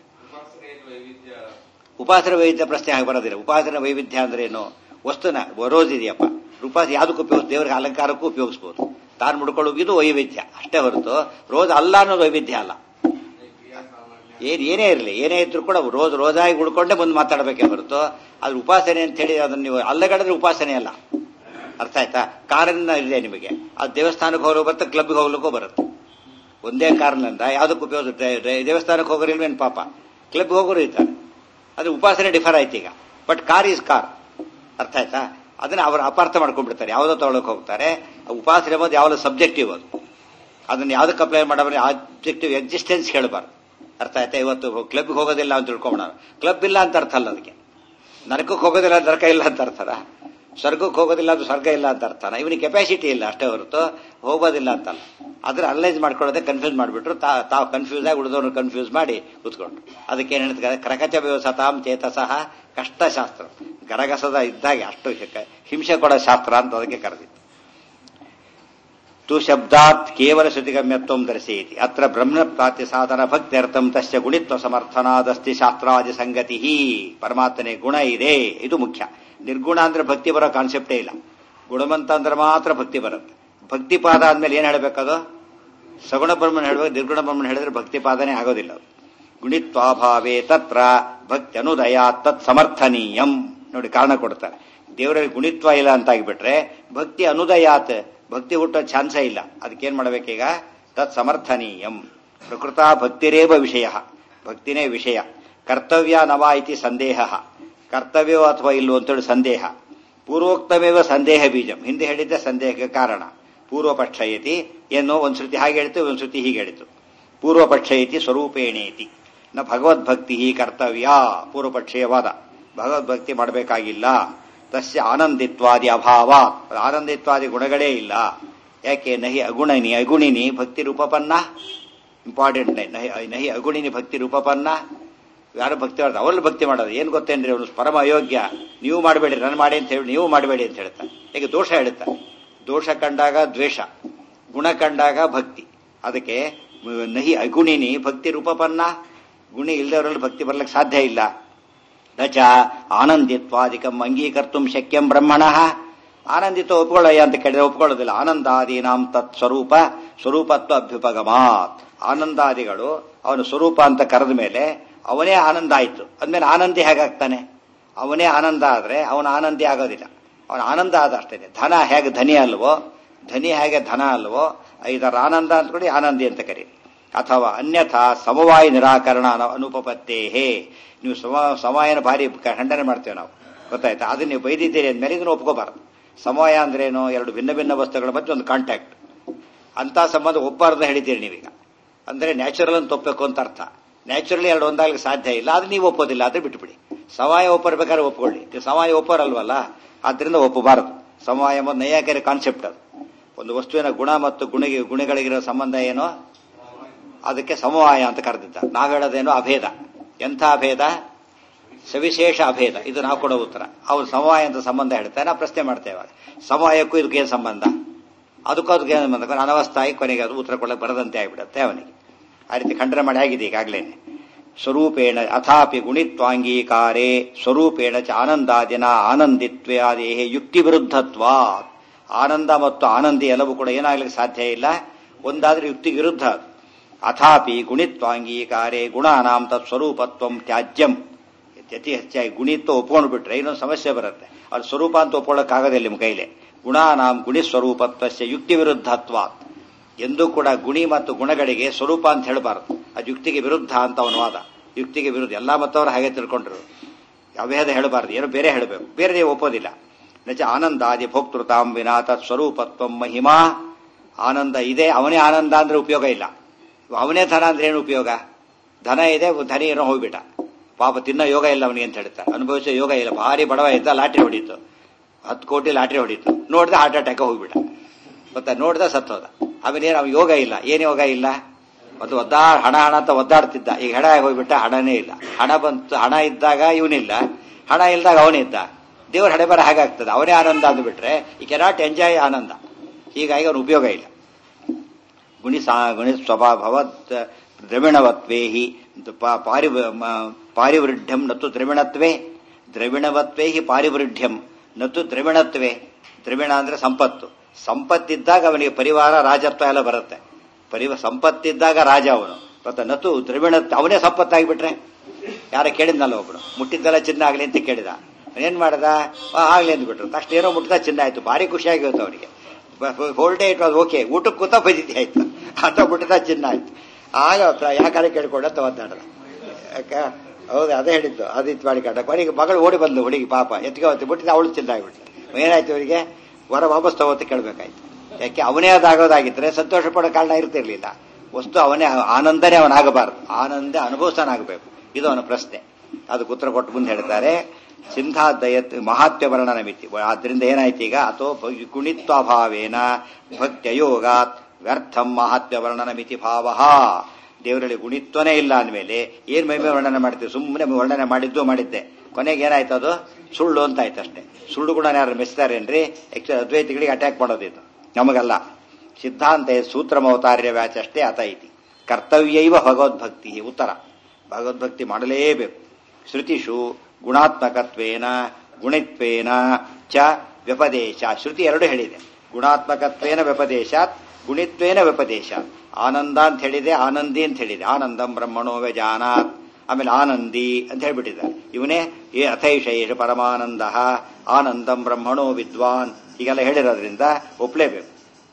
ಉಪಾಸನ ವೈವಿಧ್ಯ ಪ್ರಶ್ನೆ ಆಗಿ ಬರೋದಿಲ್ಲ ಉಪಾಸನ ವೈವಿಧ್ಯ ಅಂದ್ರೆ ಏನು ವಸ್ತುನ ರೋಸ್ ಇದೆಯಪ್ಪ ಉಪಾಸ ಯಾವುದಕ್ಕೂ ಉಪಯೋಗಿಸ್ ದೇವರಿಗೆ ಅಲಂಕಾರಕ್ಕೂ ಉಪಯೋಗಿಸಬಹುದು ತಾನು ಮುಡ್ಕೊಳ್ಳೋದು ಇದು ವೈವಿಧ್ಯ ಅಷ್ಟೇ ಹೊರತು ರೋಸ್ ಅಲ್ಲ ಅನ್ನೋದು ವೈವಿಧ್ಯ ಅಲ್ಲ ಏನ್ ಏನೇ ಇರಲಿ ಏನೇ ಇದ್ರು ಕೂಡ ರೋಜ್ ರೋಜಾಗಿ ಉಳ್ಕೊಂಡೆ ಮುಂದೆ ಮಾತಾಡಬೇಕೇ ಹೊರತು ಅದ್ರ ಉಪಾಸನೆ ಅಂತ ಹೇಳಿ ಅದನ್ನ ನೀವು ಅಲ್ಲಗಡಿದ್ರೆ ಉಪಾಸನೆ ಅಲ್ಲ ಅರ್ಥ ಆಯ್ತಾ ಕಾರನ್ನ ಇದೆ ನಿಮಗೆ ಅದು ದೇವಸ್ಥಾನಕ್ಕೆ ಹೋಗಲು ಬರುತ್ತೆ ಕ್ಲಬ್ಗೆ ಹೋಗ್ಲಿಕ್ಕೂ ಬರುತ್ತೆ ಒಂದೇ ಕಾರಣದಿಂದ ಯಾವುದಕ್ಕೆ ಉಪಯೋಗ ದೇವಸ್ಥಾನಕ್ಕೆ ಹೋಗೋರಿಲ್ವೇನು ಪಾಪ ಕ್ಲಬ್ಗೆ ಹೋಗೋರು ಇರ್ತಾರೆ ಅದು ಉಪಾಸನೆ ಡಿಫರ್ ಆಯ್ತು ಈಗ ಬಟ್ ಕಾರ್ ಈಸ್ ಕಾರ್ ಅರ್ಥ ಆಯ್ತಾ ಅದನ್ನ ಅವರು ಅಪಾರ್ಥ ಮಾಡ್ಕೊಂಡ್ಬಿಡ್ತಾರೆ ಯಾವುದೋ ತಗೊಳಕ್ ಹೋಗ್ತಾರೆ ಉಪಾಸನೆ ಎಂಬುದು ಯಾವ್ದು ಸಬ್ಜೆಕ್ಟಿವ್ ಅದು ಅದನ್ನ ಯಾವ್ದಕ್ಕೆ ಅಪ್ಲೈ ಮಾಡಬಾರ್ದು ಆಬ್ಜೆಕ್ಟಿವ್ ಎಕ್ಸಿಸ್ಟೆನ್ಸ್ ಹೇಳಬಾರ್ದು ಅರ್ಥ ಆಯ್ತಾ ಇವತ್ತು ಕ್ಲಬ್ಗೆ ಹೋಗೋದಿಲ್ಲ ಅಂತ ತಿಳ್ಕೊಂಬೋಣ ಕ್ಲಬ್ ಇಲ್ಲ ಅಂತ ಅರ್ಥ ಅಲ್ಲ ಅದಕ್ಕೆ ನರಕಕ್ಕೆ ಹೋಗೋದಿಲ್ಲ ನರಕ ಇಲ್ಲ ಅಂತ ಅರ್ಥನ ಸ್ವರ್ಗಕ್ಕೆ ಹೋಗೋದಿಲ್ಲ ಅದು ಸ್ವರ್ಗ ಇಲ್ಲ ಅಂತ ಅರ್ಥನ ಇವನಿಗೆ ಕೆಪಾಸಿಟಿ ಇಲ್ಲ ಅಷ್ಟೇ ಹೊರತು ಹೋಗೋದಿಲ್ಲ ಅಂತಲ್ಲ ಅದ್ರ ಅನಲೈಸ್ ಮಾಡ್ಕೊಳ್ಳೋದೇ ಕನ್ಫ್ಯೂಸ್ ಮಾಡಿಬಿಟ್ರು ತಾವು ಕನ್ಫ್ಯೂಸ್ ಆಗಿ ಉಳಿದವ್ರು ಕನ್ಫ್ಯೂಸ್ ಮಾಡಿ ಕೂತ್ಕೊಂಡ್ರು ಅದಕ್ಕೆ ಏನ್ ಹೇಳ್ತಾರೆ ಕರಕಚ ವ್ಯವಸತಾಂ ಚೇತಸಃ ಕಷ್ಟಶಾಸ್ತ್ರ ಗರಗಸದ ಇದ್ದಾಗೆ ಅಷ್ಟು ಹಿಂಸೆ ಕೊಡೋ ಶಾಸ್ತ್ರ ಅಂತ ಅದಕ್ಕೆ ಕರೆದಿತ್ತು ತು ಶಬ್ದಾತ್ ಕೇವಲ ಶ್ರುತಿಗಮ್ಯತ್ವ ದರ್ಶಯತಿ ಅತ್ರ ಬ್ರಹ್ಮ ಪ್ರಾತಿ ಸಾಧನ ಭಕ್ತ್ಯರ್ಥಂ ತಸ್ಯ ಗುಣಿತ್ವ ಸಮರ್ಥನಾದಸ್ತಿ ಶಾಸ್ತ್ರಾದಿ ಸಂಗತಿ ಪರಮಾತ್ಮನೆ ಗುಣ ಇದೆ ಇದು ಮುಖ್ಯ ನಿರ್ಗುಣ ಅಂದ್ರೆ ಭಕ್ತಿ ಬರೋ ಕಾನ್ಸೆಪ್ಟೇ ಇಲ್ಲ ಗುಣವಂತ ಅಂದ್ರೆ ಮಾತ್ರ ಭಕ್ತಿ ಬರುತ್ತೆ ಭಕ್ತಿ ಪಾದ ಆದ್ಮೇಲೆ ಏನ್ ಹೇಳ್ಬೇಕದು ಸಗುಣ ಬ್ರಹ್ಮನ್ ಹೇಳ್ಬೇಕು ನಿರ್ಗುಣ ಬ್ರಹ್ಮನ್ ಹೇಳಿದ್ರೆ ಭಕ್ತಿ ಪಾದನೆ ಆಗೋದಿಲ್ಲ ಅದು ಗುಣಿತ್ವಾಭಾವೇ ತತ್ರ ಭಕ್ತಿ ಅನುದಯ ತತ್ ಸಮರ್ಥನೀಯಂ ನೋಡಿ ಕಾರಣ ಕೊಡ್ತಾರೆ ದೇವರಲ್ಲಿ ಗುಣಿತ್ವ ಇಲ್ಲ ಅಂತ ಆಗಿಬಿಟ್ರೆ ಭಕ್ತಿ ಅನುದಯಾತ್ ಭಕ್ತಿ ಹುಟ್ಟೋ ಚಾನ್ಸೇ ಇಲ್ಲ ಅದಕ್ಕೇನ್ ಮಾಡ್ಬೇಕೀಗ ತತ್ ಸಮರ್ಥನೀಯಂ ಪ್ರಕೃತ ಭಕ್ತಿರೇವ ವಿಷಯ ಭಕ್ತಿನೇ ವಿಷಯ ಕರ್ತವ್ಯ ನವ ಇತಿ ಸಂದೇಹ ಕರ್ತವ್ಯವೋ ಅಥವಾ ಇಲ್ಲೋ ಅಂತೇಳಿ ಸಂದೇಹ ಪೂರ್ವೋಕ್ತಮೇವ ಸಂದೇಹ ಬೀಜಂ ಹಿಂದೆ ಹೇಳಿದ್ದ ಸಂದೇಹಕ್ಕೆ ಕಾರಣ ಪೂರ್ವ ಪಕ್ಷಯತಿ ಏನೋ ಒಂದ್ ಶ್ರುತಿ ಹಾಗೆ ಹೇಳಿತು ಒಂದ್ ಶ್ರುತಿ ಹೀಗೆ ಹೇಳಿತು ಪೂರ್ವ ಪಕ್ಷಯತಿ ಸ್ವರೂಪೇಣೇತಿ ನ ಭಗವದ್ಭಕ್ತಿ ಕರ್ತವ್ಯ ಪೂರ್ವ ಪಕ್ಷೀಯವಾದ ಭಗವದ್ಭಕ್ತಿ ಮಾಡಬೇಕಾಗಿಲ್ಲ ತಸ್ಯ ಆನಂದಿತ್ವಾದಿ ಅಭಾವ ಆನಂದಿತ್ವಾದಿ ಗುಣಗಳೇ ಇಲ್ಲ ಯಾಕೆ ನಹಿ ಅಗುಣಿನಿ ಅಗುಣಿನಿ ಭಕ್ತಿ ರೂಪಪನ್ನ ಇಂಪಾರ್ಟೆಂಟ್ ನಹಿ ನಹಿ ಅಗುಣಿನಿ ಭಕ್ತಿ ರೂಪಪನ್ನ ಯಾರು ಭಕ್ತಿ ಮಾಡ್ತಾರೆ ಅವರಲ್ಲಿ ಭಕ್ತಿ ಮಾಡೋದು ಏನು ಗೊತ್ತೇನ್ರಿ ಅವನು ಪರಮ ಅಯೋಗ್ಯ ನೀವು ಮಾಡಬೇಡಿ ನಾನು ಮಾಡಿ ಅಂತ ಹೇಳಿ ನೀವು ಮಾಡಬೇಡಿ ಅಂತ ಹೇಳ್ತಾರೆ ಈಗ ದೋಷ ಹೇಳ್ತಾರೆ ದೋಷ ಕಂಡಾಗ ದ್ವೇಷ ಗುಣ ಕಂಡಾಗ ಭಕ್ತಿ ಅದಕ್ಕೆ ನಹಿ ಅಗುಣಿನಿ ಭಕ್ತಿ ರೂಪಪನ್ನ ಗುಣಿ ಇಲ್ಲದವರಲ್ಲಿ ಭಕ್ತಿ ಬರ್ಲಿಕ್ಕೆ ಸಾಧ್ಯ ಇಲ್ಲ ನಚ ಆನಂದಿತ್ವಾದಿಕಂ ಅಂಗೀಕರ್ತು ಶಕ್ಯಂ ಬ್ರಹ್ಮಣ ಆನಂದಿತ ಒಪ್ಕೊಳ್ಳಯ್ಯ ಅಂತ ಕೇಳಿದ್ರೆ ಒಪ್ಕೊಳ್ಳೋದಿಲ್ಲ ಆನಂದಾದೀನಾಂ ತತ್ ಸ್ವರೂಪ ಸ್ವರೂಪತ್ವ ಅಭ್ಯುಪಗಮಾತ್ ಆನಂದಾದಿಗಳು ಅವನ ಸ್ವರೂಪ ಅಂತ ಕರೆದ ಮೇಲೆ ಅವನೇ ಆನಂದ ಆಯ್ತು ಅಂದ್ಮೇಲೆ ಆನಂದಿ ಹೇಗಾಗ್ತಾನೆ ಅವನೇ ಆನಂದ ಆದ್ರೆ ಅವನ ಆನಂದಿ ಆಗೋದಿಲ್ಲ ಅವನ ಆನಂದ ಆದ ಅಷ್ಟೇ ಧನ ಹೇಗೆ ಧನಿ ಅಲ್ವೋ ಧನಿ ಹೇಗೆ ಧನ ಅಲ್ವೋ ಇದರ ಆನಂದ ಅಂತ ಕೊಡಿ ಆನಂದಿ ಅಂತ ಕರೀರಿ ಅಥವಾ ಅನ್ಯಥಾ ಸಮವಾಯ ನಿರಾಕರಣ ಅನುಪಪತ್ತೇಹೇ ನೀವು ಸಮ ಸಮವಾಯನ ಭಾರಿ ಖಂಡನೆ ಮಾಡ್ತೇವೆ ನಾವು ಗೊತ್ತಾಯ್ತಾ ಅದನ್ನ ನೀವು ಬೈದಿದ್ದೀರಿ ಅಂದ್ಮೇಲೆ ಇದನ್ನು ಒಪ್ಕೋಬಾರದು ಸಮವಾಯ ಅಂದ್ರೇನು ಎರಡು ಭಿನ್ನ ಭಿನ್ನ ವಸ್ತುಗಳ ಮಧ್ಯೆ ಒಂದು ಕಾಂಟ್ಯಾಕ್ಟ್ ಅಂತ ಸಂಬಂಧ ಒಪ್ಪಾರ್ದ ಹೇಳಿದ್ದೀರಿ ನೀವೀಗ ಅಂದ್ರೆ ನ್ಯಾಚುರಲ್ ಅಂತ ಒಪ್ಪಬೇಕು ಅಂತ ಅರ್ಥ ನ್ಯಾಚುರಲಿ ಎರಡು ಒಂದಾಗಲಿಕ್ಕೆ ಸಾಧ್ಯ ಇಲ್ಲ ಅದು ನೀವು ಒಪ್ಪೋದಿಲ್ಲ ಅದು ಬಿಟ್ಬಿಡಿ ಸಮವಾಯ ಒಪ್ಪರ್ಬೇಕಾದ್ರೆ ಒಪ್ಕೊಳ್ಳಿ ಇದು ಸಮವಾಯ ಒಪ್ಪೋರಲ್ವಲ್ಲ ಆದ್ರಿಂದ ಒಪ್ಪಬಾರದು ಸಮವಾಯ ಎಂಬುದು ನೈಯಾಕರ ಕಾನ್ಸೆಪ್ಟ್ ಅದು ಒಂದು ವಸ್ತುವಿನ ಗುಣ ಮತ್ತು ಗುಣಿಗೆ ಗುಣಗಳಿಗಿರೋ ಸಂಬಂಧ ಏನೋ ಅದಕ್ಕೆ ಸಮವಾಯ ಅಂತ ಕರೆದಿದ್ದ ನಾವು ಹೇಳೋದೇನೋ ಅಭೇದ ಎಂಥ ಅಭೇದ ಸವಿಶೇಷ ಅಭೇದ ಇದು ನಾವು ಕೊಡೋ ಉತ್ತರ ಅವ್ರು ಸಮವಾಯ ಅಂತ ಸಂಬಂಧ ಹೇಳ್ತಾರೆ ನಾವು ಪ್ರಶ್ನೆ ಮಾಡ್ತೇವೆ ಸಮವಾಯಕ್ಕೂ ಇದಕ್ಕೆ ಏನು ಸಂಬಂಧ ಅದಕ್ಕೂ ಅದಕ್ಕೆ ಏನು ಸಂಬಂಧ ಅನವಸ್ಥಾಯಿ ಕೊನೆಗೆ ಅದು ಉತ್ತರ ಕೊಡಕ್ಕೆ ಬರದಂತೆ ಆಗಿಬಿಡುತ್ತೆ ಅವನಿಗೆ ಆ ರೀತಿ ಖಂಡನೆ ಮಾಡಿ ಆಗಿದೆ ಈಗಾಗಲೇ ಸ್ವರೂಪೇಣ ಅಥಾಪಿ ಗುಣಿತ್ವಾಂಗೀಕಾರೇ ಸ್ವರೂಪೇಣ ಚ ಆನಂದಾದಿನ ಆನಂದಿತ್ವೇ ಆದೇಹೆ ಯುಕ್ತಿ ವಿರುದ್ಧತ್ವ ಆನಂದ ಮತ್ತು ಆನಂದಿ ಎಲ್ಲವೂ ಕೂಡ ಏನಾಗ್ಲಿಕ್ಕೆ ಸಾಧ್ಯ ಇಲ್ಲ ಒಂದಾದ್ರೆ ಯುಕ್ತಿ ವಿರುದ್ಧ ಅಥಾಪಿ ಗುಣಿತ್ವಾಂಗೀಕಾರೇ ಗುಣಾನಾಂ ತತ್ಸ್ವರೂಪತ್ವಂ ತ್ಯಾಜ್ಯಂ ಅತಿ ಹೆಚ್ಚಾಗಿ ಗುಣಿತ್ವ ಒಪ್ಕೊಂಡು ಬಿಟ್ರೆ ಇನ್ನೊಂದು ಸಮಸ್ಯೆ ಬರುತ್ತೆ ಅದು ಸ್ವರೂಪ ಅಂತ ಒಪ್ಕೊಳ್ಳೋಕ್ಕಾಗೋದಿಲ್ಲ ನಿಮ್ಮ ಕೈಲಿ ಗುಣಾನಾಂ ಗುಣಿ ಸ್ವರೂಪತ್ವಸ್ಯ ಯುಕ್ತಿ ವಿರುದ್ಧತ್ವ ಎಂದೂ ಕೂಡ ಗುಣಿ ಮತ್ತು ಗುಣಗಳಿಗೆ ಸ್ವರೂಪ ಅಂತ ಹೇಳಬಾರದು ಅದು ಯುಕ್ತಿಗೆ ವಿರುದ್ಧ ಅಂತ ಅವನ ವಾದ ಯುಕ್ತಿಗೆ ವಿರುದ್ಧ ಎಲ್ಲಾ ಮತ್ತವರು ಹಾಗೆ ತಿಳ್ಕೊಂಡ್ರು ಅವೇದ ಹೇಳಬಾರದು ಏನೋ ಬೇರೆ ಹೇಳಬೇಕು ಬೇರೆ ಒಪ್ಪೋದಿಲ್ಲ ನಚ ಆನಂದಾದಿ ಭೋಕ್ತೃತಾಂ ವಿನಾ ತತ್ ಸ್ವರೂಪತ್ವ ಮಹಿಮಾ ಆನಂದ ಇದೆ ಅವನೇ ಆನಂದ ಅಂದ್ರೆ ಉಪಯೋಗ ಇಲ್ಲ ಅವನೇ ಧನ ಅಂದ್ರೆ ಏನು ಉಪಯೋಗ ಧನ ಇದೆ ಧನ ಏನೋ ಹೋಗ್ಬಿಟ್ಟ ಪಾಪ ತಿನ್ನೋ ಯೋಗ ಇಲ್ಲ ಅವನಿಗೆ ಅಂತ ಹೇಳ್ತಾರೆ ಅನುಭವಿಸೋ ಯೋಗ ಇಲ್ಲ ಭಾರಿ ಬಡವ ಇದ್ದ ಲಾಟ್ರಿ ಹೊಡೀತು ಹತ್ತು ಕೋಟಿ ಲಾಟ್ರಿ ಹೊಡೀತು ನೋಡ್ದೆ ಹಾರ್ಟ್ ಅಟ್ಯಾಕ್ ಹೋಗ್ಬಿಟ್ಟ ಗೊತ್ತಾ ನೋಡ್ದ ಸತ್ತೋದ ಆಮೇಲೆ ಏನು ಅವ್ನು ಯೋಗ ಇಲ್ಲ ಏನು ಯೋಗ ಇಲ್ಲ ಮತ್ತು ಒದ್ದಾ ಹಣ ಹಣ ಅಂತ ಒದ್ದಾಡ್ತಿದ್ದ ಈಗ ಹಣ ಹೋಗ್ಬಿಟ್ಟ ಹಣನೇ ಇಲ್ಲ ಹಣ ಬಂತು ಹಣ ಇದ್ದಾಗ ಇವನಿಲ್ಲ ಹಣ ಇಲ್ದಾಗ ಅವನಿದ್ದ ದೇವ್ರ ಹಣೆ ಬರ ಹಾಗಾಗ್ತದೆ ಅವನೇ ಆನಂದ ಅಂದ್ಬಿಟ್ರೆ ಈ ಕೆನಾಟ್ ಎಂಜಾಯ್ ಆನಂದ ಹೀಗಾಗಿ ಅವನು ಉಪಯೋಗ ಇಲ್ಲ ಗುಣಿ ಸಾ ಗುಣಿ ಸ್ವಭಾವತ್ ದ್ರವಿಣವತ್ವೇ ಹಿ ಪಾರಿ ಪಾರಿವೃಢ್ಯಂ ನತ್ತು ದ್ರವಿಣತ್ವೇ ದ್ರವಿಣವತ್ವೇ ಹಿ ಪಾರಿವೃಢ್ಯಂ ನತ್ತು ದ್ರವಿಣತ್ವೇ ದ್ರವಿಣ ಅಂದ್ರೆ ಸಂಪತ್ತು ಸಂಪತ್ತಿದ್ದಾಗ ಅವನಿಗೆ ಪರಿವಾರ ರಾಜತ್ವ ಎಲ್ಲ ಬರುತ್ತೆ ಪರಿವ ಸಂಪತ್ತಿದ್ದಾಗ ರಾಜ ಅವನು ಮತ್ತೆ ನತು ದ್ರವಿಣ ಅವನೇ ಸಂಪತ್ತಾಗಿಬಿಟ್ರೆ ಯಾರ ಕೇಳಿದ್ನಲ್ಲ ಒಬ್ಬನು ಮುಟ್ಟಿದ್ದೆಲ್ಲ ಚಿನ್ನ ಆಗ್ಲಿ ಅಂತ ಕೇಳಿದ ಏನ್ ಮಾಡ್ದ ಆಗ್ಲಿ ಅಂದ್ಬಿಟ್ರು ತಕ್ಷಣ ಏನೋ ಮುಟ್ಟಿದ ಚಿನ್ನ ಆಯ್ತು ಭಾರಿ ಖುಷಿಯಾಗಿ ಹೋಯ್ತು ಅವನಿಗೆ whole day it was okay ಊಟಕ್ಕೆ ಕೂತ ಬೈದಿದ್ದೆ ಆಯ್ತು ಅಂತ ಮುಟ್ಟಿದ ಚಿನ್ನ ಆಯ್ತು ಆಗ ಯಾಕಾರೆ ಕೇಳ್ಕೊಂಡಂತ ಒದ್ದಾಡದ ಯಾಕ ಹೌದು ಅದೇ ಹೇಳಿದ್ದು ಅದು ಇದು ಮಾಡಿ ಕಂಡ ಕೊನೆಗೆ ಮಗಳು ಓಡಿ ಬಂದು ಹುಡುಗಿ ಪಾಪ ಎತ್ಗೆ ಹೊತ್ತು ಬಿಟ್ಟಿದ್ದು ಅವಳು ಚಿನ್ನ ಆಗ್ಬಿಟ್ಲು ಏನಾಯ್ತು ಅವರಿಗೆ ವರ ವಾಪಸ್ ತಗೋತ ಕೇಳಬೇಕಾಯ್ತು ಯಾಕೆ ಅವನೇ ಅದಾಗೋದಾಗಿದ್ರೆ ಸಂತೋಷ ಪಡೋ ಕಾರಣ ಇರ್ತಿರ್ಲಿಲ್ಲ ವಸ್ತು ಅವನೇ ಆನಂದನೇ ಅವನಾಗಬಾರದು ಆನಂದ ಅನುಭವಿಸನಾಗಬೇಕು ಇದು ಅವನ ಪ್ರಶ್ನೆ ಅದಕ್ಕೆ ಉತ್ತರ ಕೊಟ್ಟು ಮುಂದೆ ಹೇಳ್ತಾರೆ ಸಿಂಧಾದಯ ಮಹಾತ್ಮ ವರ್ಣನ ಮಿತಿ ಆದ್ರಿಂದ ಏನಾಯ್ತು ಈಗ ಅಥೋ ಗುಣಿತ್ವಾಭಾವೇನ ಭಕ್ತ್ಯಯೋಗಾತ್ ವ್ಯರ್ಥಂ ಮಹಾತ್ಮ ವರ್ಣನ ಮಿತಿ ಭಾವ ದೇವರಲ್ಲಿ ಗುಣಿತ್ವನೇ ಇಲ್ಲ ಅಂದಮೇಲೆ ಏನ್ ಮಹಿಮೆ ವರ್ಣನೆ ಮಾಡ್ತೀವಿ ಸುಮ್ಮನೆ ವರ್ಣನೆ ಮಾಡಿದ್ದು ಮಾಡಿದ್ದೆ ಕೊನೆಗೆ ಏನಾಯ್ತು ಅದು ಸುಳ್ಳು ಅಂತ ಆಯ್ತು ಅಷ್ಟೇ ಸುಳ್ಳು ಕೂಡ ಯಾರು ಮೆಸ್ತಾರೇನ್ರಿ ಆಕ್ಚುಲಿ ಅದ್ವೈತಿಗಳಿಗೆ ಅಟ್ಯಾಕ್ ಮಾಡೋದಿದ್ದು ನಮಗಲ್ಲ ಸಿದ್ಧಾಂತ ಸೂತ್ರಮವತಾರ್ಯ ವ್ಯಾಚ ಅಷ್ಟೇ ಅತ ಐತಿ ಕರ್ತವ್ಯೈವ ಭಗವದ್ಭಕ್ತಿ ಉತ್ತರ ಭಗವದ್ಭಕ್ತಿ ಮಾಡಲೇಬೇಕು ಶ್ರುತಿಷು ಗುಣಾತ್ಮಕತ್ವೇನ ಗುಣಿತ್ವೇನ ಚ ವ್ಯಪದೇಶ ಶ್ರುತಿ ಎರಡು ಹೇಳಿದೆ ಗುಣಾತ್ಮಕತ್ವೇನ ವ್ಯಪದೇಶಾತ್ ಗುಣಿತ್ವೇನ ವ್ಯಪದೇಶಾತ್ ಆನಂದ ಅಂತ ಹೇಳಿದೆ ಆನಂದಿ ಅಂತ ಹೇಳಿದೆ ಆನಂದಂ ಬ್ರಹ್ಮಣೋ ವ್ಯಜಾನಾತ್ ಆಮೇಲೆ ಆನಂದಿ ಅಂತ ಹೇಳ್ಬಿಟ್ಟಿದ್ದಾರೆ ಇವನೇ ಏ ಅಥೈಷೇಷ ಪರಮಾನಂದ ಆನಂದಂ ಬ್ರಹ್ಮಣೋ ವಿದ್ವಾನ್ ಹೀಗೆಲ್ಲ ಹೇಳಿರೋದ್ರಿಂದ ಒಪ್ಲೇಬೇಕು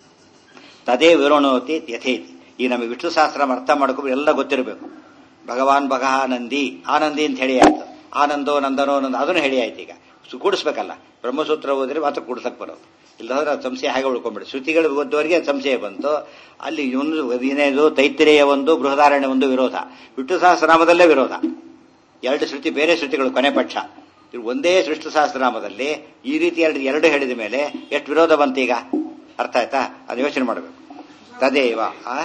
ತದೇ ವಿರೋಣೋತಿ ಯಥೇತಿ ಈ ನಮಗೆ ವಿಷ್ಣು ಸಹಸ್ರ ಅರ್ಥ ಮಾಡ್ಕೊಂಡು ಎಲ್ಲ ಗೊತ್ತಿರಬೇಕು ಭಗವಾನ್ ಭಗ ಆನಂದಿ ಆನಂದಿ ಅಂತ ಹೇಳಿ ಆಯ್ತು ಆನಂದೋ ನಂದನೋ ನಂದ ಅದನ್ನು ಹೇಳಿ ಆಯ್ತು ಈಗ ಕೂಡಿಸ್ಬೇಕಲ್ಲ ಬ್ರಹ್ಮಸೂತ್ರ ಓದಿದ್ರೆ ಮಾತ್ರ ಕೂಡಿಸಕ್ ಬರೋದು ಇಲ್ಲದ್ರೆ ಸಂಶಯ ಹಾಗೆ ಉಳ್ಕೊಂಡ್ಬಿಡಿ ಶ್ರುತಿಗಳು ಓದುವವರಿಗೆ ಸಂಶಯ ಬಂತು ಅಲ್ಲಿ ಒಂದು ಏನೇದು ತೈತ್ರಿಯ ಒಂದು ಬೃಹದಾರಣ್ಯ ಒಂದು ವಿರೋಧ ವಿಷ್ಣು ಸಹಸ್ರನಾಮದಲ್ಲೇ ವಿರೋಧ ಎರಡು ಶ್ರುತಿ ಬೇರೆ ಶ್ರುತಿಗಳು ಕೊನೆ ಪಕ್ಷ ಇದು ಒಂದೇ ಸೃಷ್ಟಿ ಸಹಸ್ರನಾಮದಲ್ಲಿ ಈ ರೀತಿ ಎರಡು ಎರಡು ಹೇಳಿದ ಮೇಲೆ ಎಷ್ಟು ವಿರೋಧ ಬಂತೀಗ ಅರ್ಥ ಆಯ್ತಾ ಅದು ಯೋಚನೆ ಮಾಡಬೇಕು ತದೇವ ಆ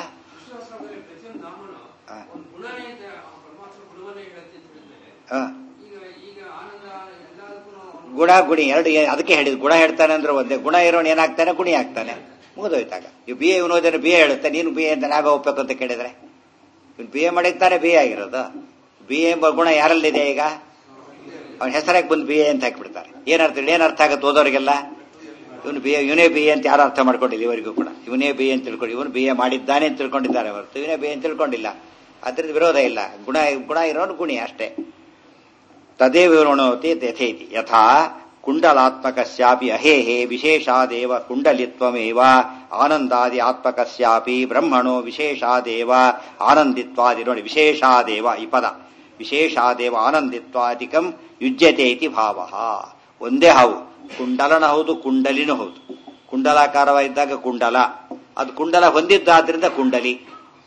ಗುಣ ಗುಣಿ ಎರಡು ಅದಕ್ಕೆ ಹೇಳಿದ್ ಗುಣ ಹೇಳ್ತಾನೆ ಅಂದ್ರೆ ಒಂದೇ ಗುಣ ಇರೋನು ಏನಾಗ್ತಾನೆ ಗುಣಿ ಆಗ್ತಾನೆ ಮುಗಿದೋಯ್ತಾಗ ಇವ್ ಬಿ ಎ ಇವನೋದೇನು ಬಿ ಎ ಹೇಳುತ್ತೆ ನೀನು ಬಿ ಎ ಅಂತ ನಾಗ ಹೋಗ್ಬೇಕು ಅಂತ ಕೇಳಿದ್ರೆ ಇವ್ನು ಬಿ ಎ ಮಾಡಿರ್ತಾನೆ ಬಿ ಎ ಆಗಿರೋದು ಬಿ ಎ ಎಂಬ ಗುಣ ಯಾರಲ್ಲಿದೆ ಈಗ ಅವನ ಹೆಸರಾಗಿ ಬಂದು ಬಿ ಎ ಅಂತ ಹಾಕಿಬಿಡ್ತಾರೆ ಏನರ್ಥ ಏನ್ ಅರ್ಥ ಆಗುತ್ತೆ ಓದೋರಿಗೆಲ್ಲ ಇವನು ಬಿ ಎ ಇವನೇ ಬಿ ಎ ಅಂತ ಯಾರು ಅರ್ಥ ಮಾಡ್ಕೊಂಡಿಲ್ಲ ಇವರಿಗೂ ಕೂಡ ಇವನೇ ಬಿ ಎ ಅಂತ ತಿಳ್ಕೊಂಡು ಇವನು ಬಿ ಎ ಮಾಡಿದ್ದಾನೆ ಅಂತ ತಿಳ್ಕೊಂಡಿದ್ದಾರೆ ಹೊರತು ಇವನೇ ಬಿ ಎ ಅಂತ ತಿಳ್ಕೊಂಡಿಲ್ಲ ಅದ್ರದ್ದು ವಿರೋಧ ಇಲ್ಲ ಗುಣ ಗುಣ ಇರೋನು ಗುಣಿ ಅಷ್ಟೇ ತದೇ ವಿವರಣೋತಿ ಯಥೇತಿ ಯಥಾ ಕುಂಡಲಾತ್ಮಕಸ್ಯಾಪಿ ಅಹೇಹೇ ವಿಶೇಷಾದೇವ ಕುಂಡಲಿತ್ವಮೇವ ಆನಂದಾದಿ ಆತ್ಮಕಸ್ಯಾಪಿ ಬ್ರಹ್ಮಣೋ ವಿಶೇಷಾದೇವ ಆನಂದಿತ್ವಾದಿ ನೋಡಿ ವಿಶೇಷಾದೇವ ಈ ಪದ ವಿಶೇಷಾದೇವ ಆನಂದಿತ್ವಾದಿಕಂ ಯುಜ್ಯತೆ ಇತಿ ಭಾವ ಒಂದೇ ಹಾವು ಕುಂಡಲನ ಹೌದು ಕುಂಡಲಿನೂ ಹೌದು ಕುಂಡಲಾಕಾರವಾಗಿದ್ದಾಗ ಕುಂಡಲ ಅದು ಕುಂಡಲ ಹೊಂದಿದ್ದಾದ್ರಿಂದ ಕುಂಡಲಿ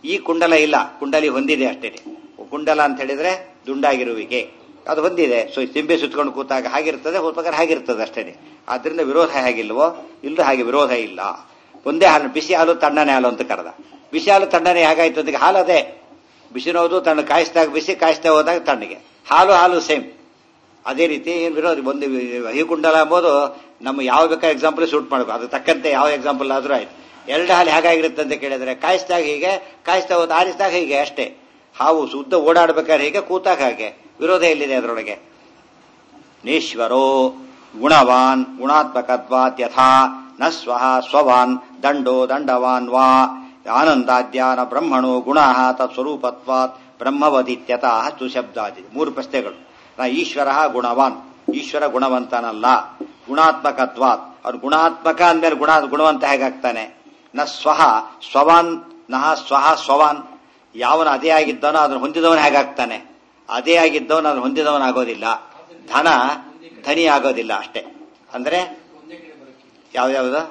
ಈ ಕುಂಡಲ ಇಲ್ಲ ಕುಂಡಲಿ ಹೊಂದಿದೆ ಅಷ್ಟೇ ಕುಂಡಲ ಅಂತ ಹೇಳಿದ್ರೆ ದುಂಡಾಗಿರುವಿಕೆ ಅದು ಹೊಂದಿದೆ ಸೊ ತಿಂಬೆ ಸುತ್ಕೊಂಡು ಕೂತಾಗ ಹಾಗಿರ್ತದೆ ಹೋಗ್ಬೇಕಾದ್ರೆ ಹಾಗಿರ್ತದೆ ಅಷ್ಟೇ ಆದ್ರಿಂದ ವಿರೋಧ ಹೇಗಿಲ್ವೋ ಇಲ್ಲೂ ಹಾಗೆ ವಿರೋಧ ಇಲ್ಲ ಒಂದೇ ಹಾಲು ಬಿಸಿ ಹಾಲು ತಣ್ಣನೆ ಹಾಲು ಅಂತ ಕರೆದ ಬಿಸಿ ಹಾಲು ತಣ್ಣನೆ ಹೇಗಾಯ್ತು ಅದಕ್ಕೆ ಹಾಲು ಅದೇ ಬಿಸಿನೋದು ತಣ್ಣ ಕಾಯಿಸಿದಾಗ ಬಿಸಿ ಕಾಯಿಸ್ತಾ ಹೋದಾಗ ತಣ್ಣಗೆ ಹಾಲು ಹಾಲು ಸೇಮ್ ಅದೇ ರೀತಿ ಏನು ವಿರೋಧ ಒಂದು ಈ ಕುಂಡಲ ಎಂಬುದು ನಮ್ಮ ಯಾವ ಬೇಕಾದ ಎಕ್ಸಾಂಪಲ್ ಶೂಟ್ ಮಾಡಬೇಕು ಅದು ತಕ್ಕಂತೆ ಯಾವ ಎಕ್ಸಾಂಪಲ್ ಆದ್ರೂ ಆಯ್ತು ಎರಡು ಹಾಲು ಹೇಗಾಗಿರುತ್ತೆ ಅಂತ ಕೇಳಿದ್ರೆ ಕಾಯಿಸಿದಾಗ ಹೀಗೆ ಕಾಯಿಸ್ತಾ ಹೋದ ಆರಿಸಿದಾಗ ಹೀಗೆ ಅಷ್ಟೇ ಹಾವು ಶುದ್ಧ ಓಡಾಡ್ಬೇಕಾದ್ರೆ ಹೀಗೆ ಕೂತಾಗ ಹಾಗೆ ವಿರೋಧ ಎಲ್ಲಿದೆ ಅದರೊಳಗೆ ನೀಶ್ವರೋ ಗುಣವಾನ್ ಗುಣಾತ್ಮಕತ್ವಾತ್ ಯಥಾ ನ ಸ್ವಹ ಸ್ವವಾನ್ ದಂಡೋ ದಂಡವಾನ್ ವಾ ಆನಂದಾದ್ಯಾನ ಬ್ರಹ್ಮಣೋ ಗುಣ ತತ್ಸ್ವರೂಪತ್ವಾತ್ ಬ್ರಹ್ಮವದಿತ್ಯತಃ ಸುಶಬ್ದಾದಿ ಮೂರು ಪ್ರಶ್ನೆಗಳು ನಾ ಈಶ್ವರ ಗುಣವಾನ್ ಈಶ್ವರ ಗುಣವಂತನಲ್ಲ ಗುಣಾತ್ಮಕತ್ವಾತ್ ಅವ್ರು ಗುಣಾತ್ಮಕ ಅಂದ್ಮೇಲೆ ಗುಣ ಗುಣವಂತ ಹೇಗಾಗ್ತಾನೆ ನ ಸ್ವಹ ಸ್ವವಾನ್ ನಹ ಸ್ವಹ ಸ್ವವಾನ್ ಯಾವನು ಅದೇ ಆಗಿದ್ದವನೋ ಅದನ್ನು ಹೊಂದಿದವನು ಹೇಗಾಗ್ತಾನೆ ಅದೇ ಆಗಿದ್ದವನು ಅದನ್ನು ಹೊಂದಿದವನಾಗೋದಿಲ್ಲ ಧನ ಧನಿ ಆಗೋದಿಲ್ಲ ಅಷ್ಟೇ ಅಂದ್ರೆ ಯಾವ್ಯಾವುದು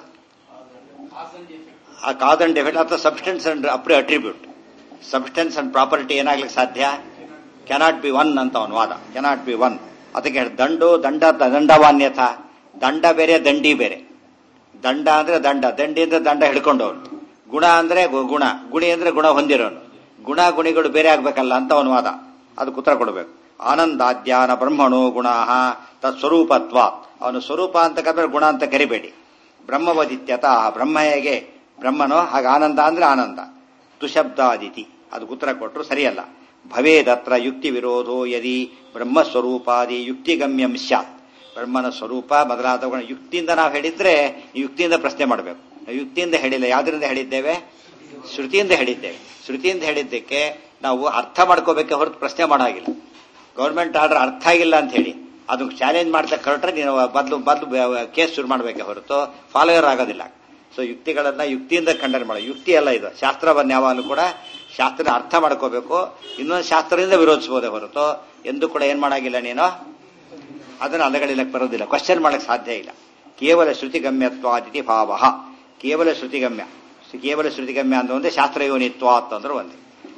ಆ ಕಾಸ್ ಅಂಡ್ ಡಿಫೆಕ್ಟ್ ಅಥವಾ ಸಬ್ಸ್ಟೆನ್ಸ್ ಅಂಡ್ ಅಪ್ರಿ ಅಟ್ರಿಬ್ಯೂಟ್ ಸಬ್ಸ್ಟೆನ್ಸ್ ಅಂಡ್ ಪ್ರಾಪರ್ಟಿ ಏನಾಗ್ಲಿಕ್ಕೆ ಸಾಧ್ಯ ಕೆನಾಟ್ ಬಿ ಒನ್ ಅಂತ ಅವನ ವಾದ ಕೆನಾಟ್ ಬಿ ಒನ್ ಅದಕ್ಕೆ ಹೇಳಿ ದಂಡು ದಂಡ ದಂಡವಾನ್ಯಥ ದಂಡ ಬೇರೆ ದಂಡಿ ಬೇರೆ ದಂಡ ಅಂದ್ರೆ ದಂಡ ದಂಡಿ ಅಂದ್ರೆ ದಂಡ ಹಿಡ್ಕೊಂಡವನು ಗುಣ ಅಂದ್ರೆ ಗು- ಗುಣ ಗುಣಿ ಅಂದ್ರೆ ಗುಣ ಹೊಂದಿರೋನು ಗುಣ ಗುಣಿಗಳು ಬೇರೆ ಆಗ್ಬೇಕಲ್ಲ ಅಂತ ಅವನ ವಾದ ಅದಕ್ಕೆ ಉತ್ತರ ಕೊಡಬೇಕು ಆನಂದಾದ್ಯಾನ ಬ್ರಹ್ಮಣೋ ಗುಣ ತತ್ಸ್ವರೂಪತ್ವ ಅವನು ಸ್ವರೂಪ ಅಂತ ಕರೆದ್ರೆ ಗುಣ ಅಂತ ಕರಿಬೇಡಿ ಬ್ರಹ್ಮವದಿತ್ಯತ ಬ್ರಹ್ಮ ಹೇಗೆ ಬ್ರಹ್ಮನೋ ಹಾಗೆ ಆನಂದ ಅಂದ್ರೆ ಆನಂದ ತುಶಬ್ದಾದಿತಿ ಅದಕ್ಕೆ ಉತ್ತರ ಕೊಟ್ಟರು ಸರಿಯಲ್ಲ ಭವೇದತ್ರ ಯುಕ್ತಿ ವಿರೋಧೋ ಯದಿ ಬ್ರಹ್ಮಸ್ವರೂಪಾದಿ ಯುಕ್ತಿಗಮ್ಯಂ ಸ್ಯಾತ್ ಬ್ರಹ್ಮನ ಸ್ವರೂಪ ಮೊದಲಾದವುಗಳ ಯುಕ್ತಿಯಿಂದ ನಾವು ಹೇಳಿದ್ರೆ ಯುಕ್ತಿಯಿಂದ ಪ್ರಶ್ನೆ ಮಾಡಬೇಕು ನಾವು ಯುಕ್ತಿಯಿಂದ ಹೇಳಿಲ್ಲ ಯಾವ್ದರಿಂದ ಹೇಳಿದ್ದೇವೆ ಶ್ರುತಿಯಿಂದ ಹೇಳಿದ್ದೇವೆ ಶ್ರುತಿಯಿಂದ ಹೇಳಿದ್ದಕ್ಕೆ ನಾವು ಅರ್ಥ ಮಾಡ್ಕೋಬೇಕೆ ಹೊರತು ಪ್ರಶ್ನೆ ಮಾಡಾಗಿಲ್ಲ ಗೌರ್ಮೆಂಟ್ ಆರ್ಡರ್ ಅರ್ಥ ಆಗಿಲ್ಲ ಅಂತ ಹೇಳಿ ಅದಕ್ಕೆ ಚಾಲೆಂಜ್ ಮಾಡ್ತಾ ಹೊರಟ್ರೆ ನೀನು ಬದಲು ಬದಲು ಕೇಸ್ ಶುರು ಮಾಡಬೇಕೆ ಹೊರತು ಫಾಲೋಯರ್ ಆಗೋದಿಲ್ಲ ಸೊ ಯುಕ್ತಿಗಳನ್ನ ಯುಕ್ತಿಯಿಂದ ಖಂಡನೆ ಮಾಡೋ ಯುಕ್ತಿ ಅಲ್ಲ ಇದು ಶಾಸ್ತ್ರವನ್ನ ಯಾವಾಗಲೂ ಕೂಡ ಶಾಸ್ತ್ರ ಅರ್ಥ ಮಾಡ್ಕೋಬೇಕು ಇನ್ನೊಂದು ಶಾಸ್ತ್ರದಿಂದ ವಿರೋಧಿಸಬಹುದೇ ಹೊರತು ಎಂದು ಕೂಡ ಏನ್ ಮಾಡಾಗಿಲ್ಲ ನೀನು ಅದನ್ನು ಅಲೆಗಳಿಲಕ್ಕೆ ಬರೋದಿಲ್ಲ ಕ್ವಶನ್ ಮಾಡಕ್ ಸಾಧ್ಯ ಇಲ್ಲ ಕೇವಲ ಶ್ರುತಿಗಮ್ಯತ್ವಾದಿತಿ ಭಾವ ಕೇವಲ ಶ್ರುತಿಗಮ್ಯ ಕೇವಲ ಶ್ರುತಿಗಮ್ಯ ಅಂತ ಒಂದೇ ಶಾಸ್ತ್ರಯೋನಿತ್ವ ಅಂತಂದ್ರೆ ಒಂದೇ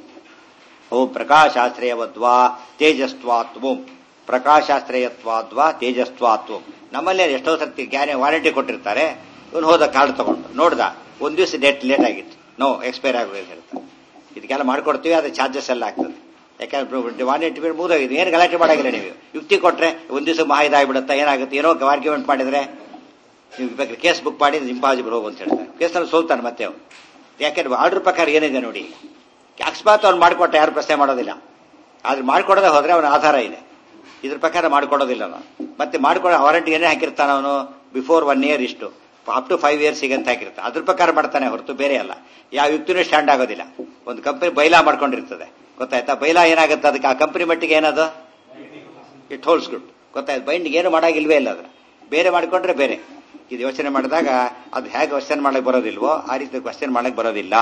ಓಂ ಪ್ರಕಾಶಾಶ್ರಯವದ್ವಾ ತೇಜಸ್ವಾತ್ವಂ ಪ್ರಕಾಶಾಶ್ರಯತ್ವಾದ್ವಾ ತೇಜಸ್ವಾತ್ವಂ ನಮ್ಮಲ್ಲೇ ಎಷ್ಟೋ ಸರ್ತಿ ಗ್ಯಾರೆ ವಾರಂಟಿ ಕೊಟ್ಟಿರ್ತಾರೆ ಇವನು ಹೋದ ಕಾರ್ಡ್ ತಗೊಂಡು ನೋಡ್ದ ಒಂದ್ ದಿವಸ ಡೇಟ್ ಲೇಟ್ ಆಗಿತ್ತು ನೋ ಎಕ್ಸ್ಪೈರ್ ಆಗೋದು ಹೇಳ್ತಾರೆ ಇದಕ್ಕೆಲ್ಲ ಮಾಡ್ಕೊಡ್ತೀವಿ ಅದು ಚಾರ್ಜಸ್ ಎಲ್ಲ ಆಗ್ತದೆ ಯಾಕಂದ್ರೆ ವಾರಂಟಿ ಪೀರಿಯಡ್ ಮುಗಿದೋಗಿದೆ ಏನು ಗಲಾಟೆ ಮಾಡಾಗಿಲ್ಲ ನೀವು ಯುಕ್ತಿ ಕೊಟ್ರೆ ಒಂದ್ ದಿವಸ ಮಹಾ ಇದಾಗ್ಬಿಡುತ್ತೆ ಏನಾಗುತ್ತೆ ಏನೋ ಆರ್ಗ್ಯುಮೆಂಟ್ ಮಾಡಿದ್ರೆ ನೀವು ಬೇಕಾದ್ರೆ ಕೇಸ್ ಬುಕ್ ಮಾಡಿ ಇಂಪಾಸಿಬಲ್ ಹೋಗು ಅಂತ ಹೇಳ್ತಾರೆ ಕೇಸ್ನಲ್ಲಿ ಸೋಲ್ತಾನೆ ಮತ್ತೆ ಅವನು ಯಾಕೆಂದ್ರೆ ಆರ್ಡರ್ ಪ್ರಕಾರ ಏನಿದೆ ನೋಡಿ ಅಕಸ್ಮಾತ್ ಅವ್ನು ಮಾಡಿಕೊಟ್ಟ ಯಾರು ಪ್ರಶ್ನೆ ಮಾಡೋದಿಲ್ಲ ಆದ್ರೆ ಮಾಡ್ಕೊಡದೆ ಹೋದ್ರೆ ಅವನ ಆಧಾರ ಇದೆ ಇದ್ರ ಪ್ರಕಾರ ಮಾಡ್ಕೊಡೋದಿಲ್ಲ ಅವನು ಮತ್ತೆ ಮಾಡ್ಕೊಡೋ ವಾರಂಟಿ ಏನೇ ಹಾಕಿರ್ತಾನೆ ಅವನು ಬಿಫೋರ್ ಒನ್ ಇಯರ್ ಇಷ್ಟು ಅಪ್ ಟು ಫೈವ್ ಇಯರ್ಸ್ ಅಂತ ಹಾಕಿರ್ತಾನೆ ಅದ್ರ ಪ್ರಕಾರ ಮಾಡ್ತಾನೆ ಹೊರತು ಬೇರೆ ಅಲ್ಲ ಯಾವ ಯುಕ್ತಿನೂ ಸ್ಟ್ಯಾಂಡ್ ಆಗೋದಿಲ್ಲ ಒಂದು ಕಂಪನಿ ಬೈಲಾ ಮಾಡ್ಕೊಂಡಿರ್ತದೆ ಗೊತ್ತಾಯ್ತಾ ಬೈಲಾ ಏನಾಗುತ್ತೆ ಅದಕ್ಕೆ ಆ ಕಂಪನಿ ಮಟ್ಟಿಗೆ ಏನದು ಇಟ್ ಹೋಲ್ಸ್ ಗುಡ್ ಗೊತ್ತಾಯ್ತು ಬೈಂಡಿಗೆ ಏನು ಮಾಡಾಗಿಲ್ವೇ ಇಲ್ಲ ಅದ್ರ ಬೇರೆ ಮಾಡ್ಕೊಂಡ್ರೆ ಬೇರೆ ಇದು ಯೋಚನೆ ಮಾಡಿದಾಗ ಅದು ಹೇಗೆ ಕ್ವಶನ್ ಮಾಡಕ್ ಬರೋದಿಲ್ವೋ ಆ ರೀತಿ ಕ್ವಶನ್ ಮಾಡಕ್ ಬರೋದಿಲ್ಲ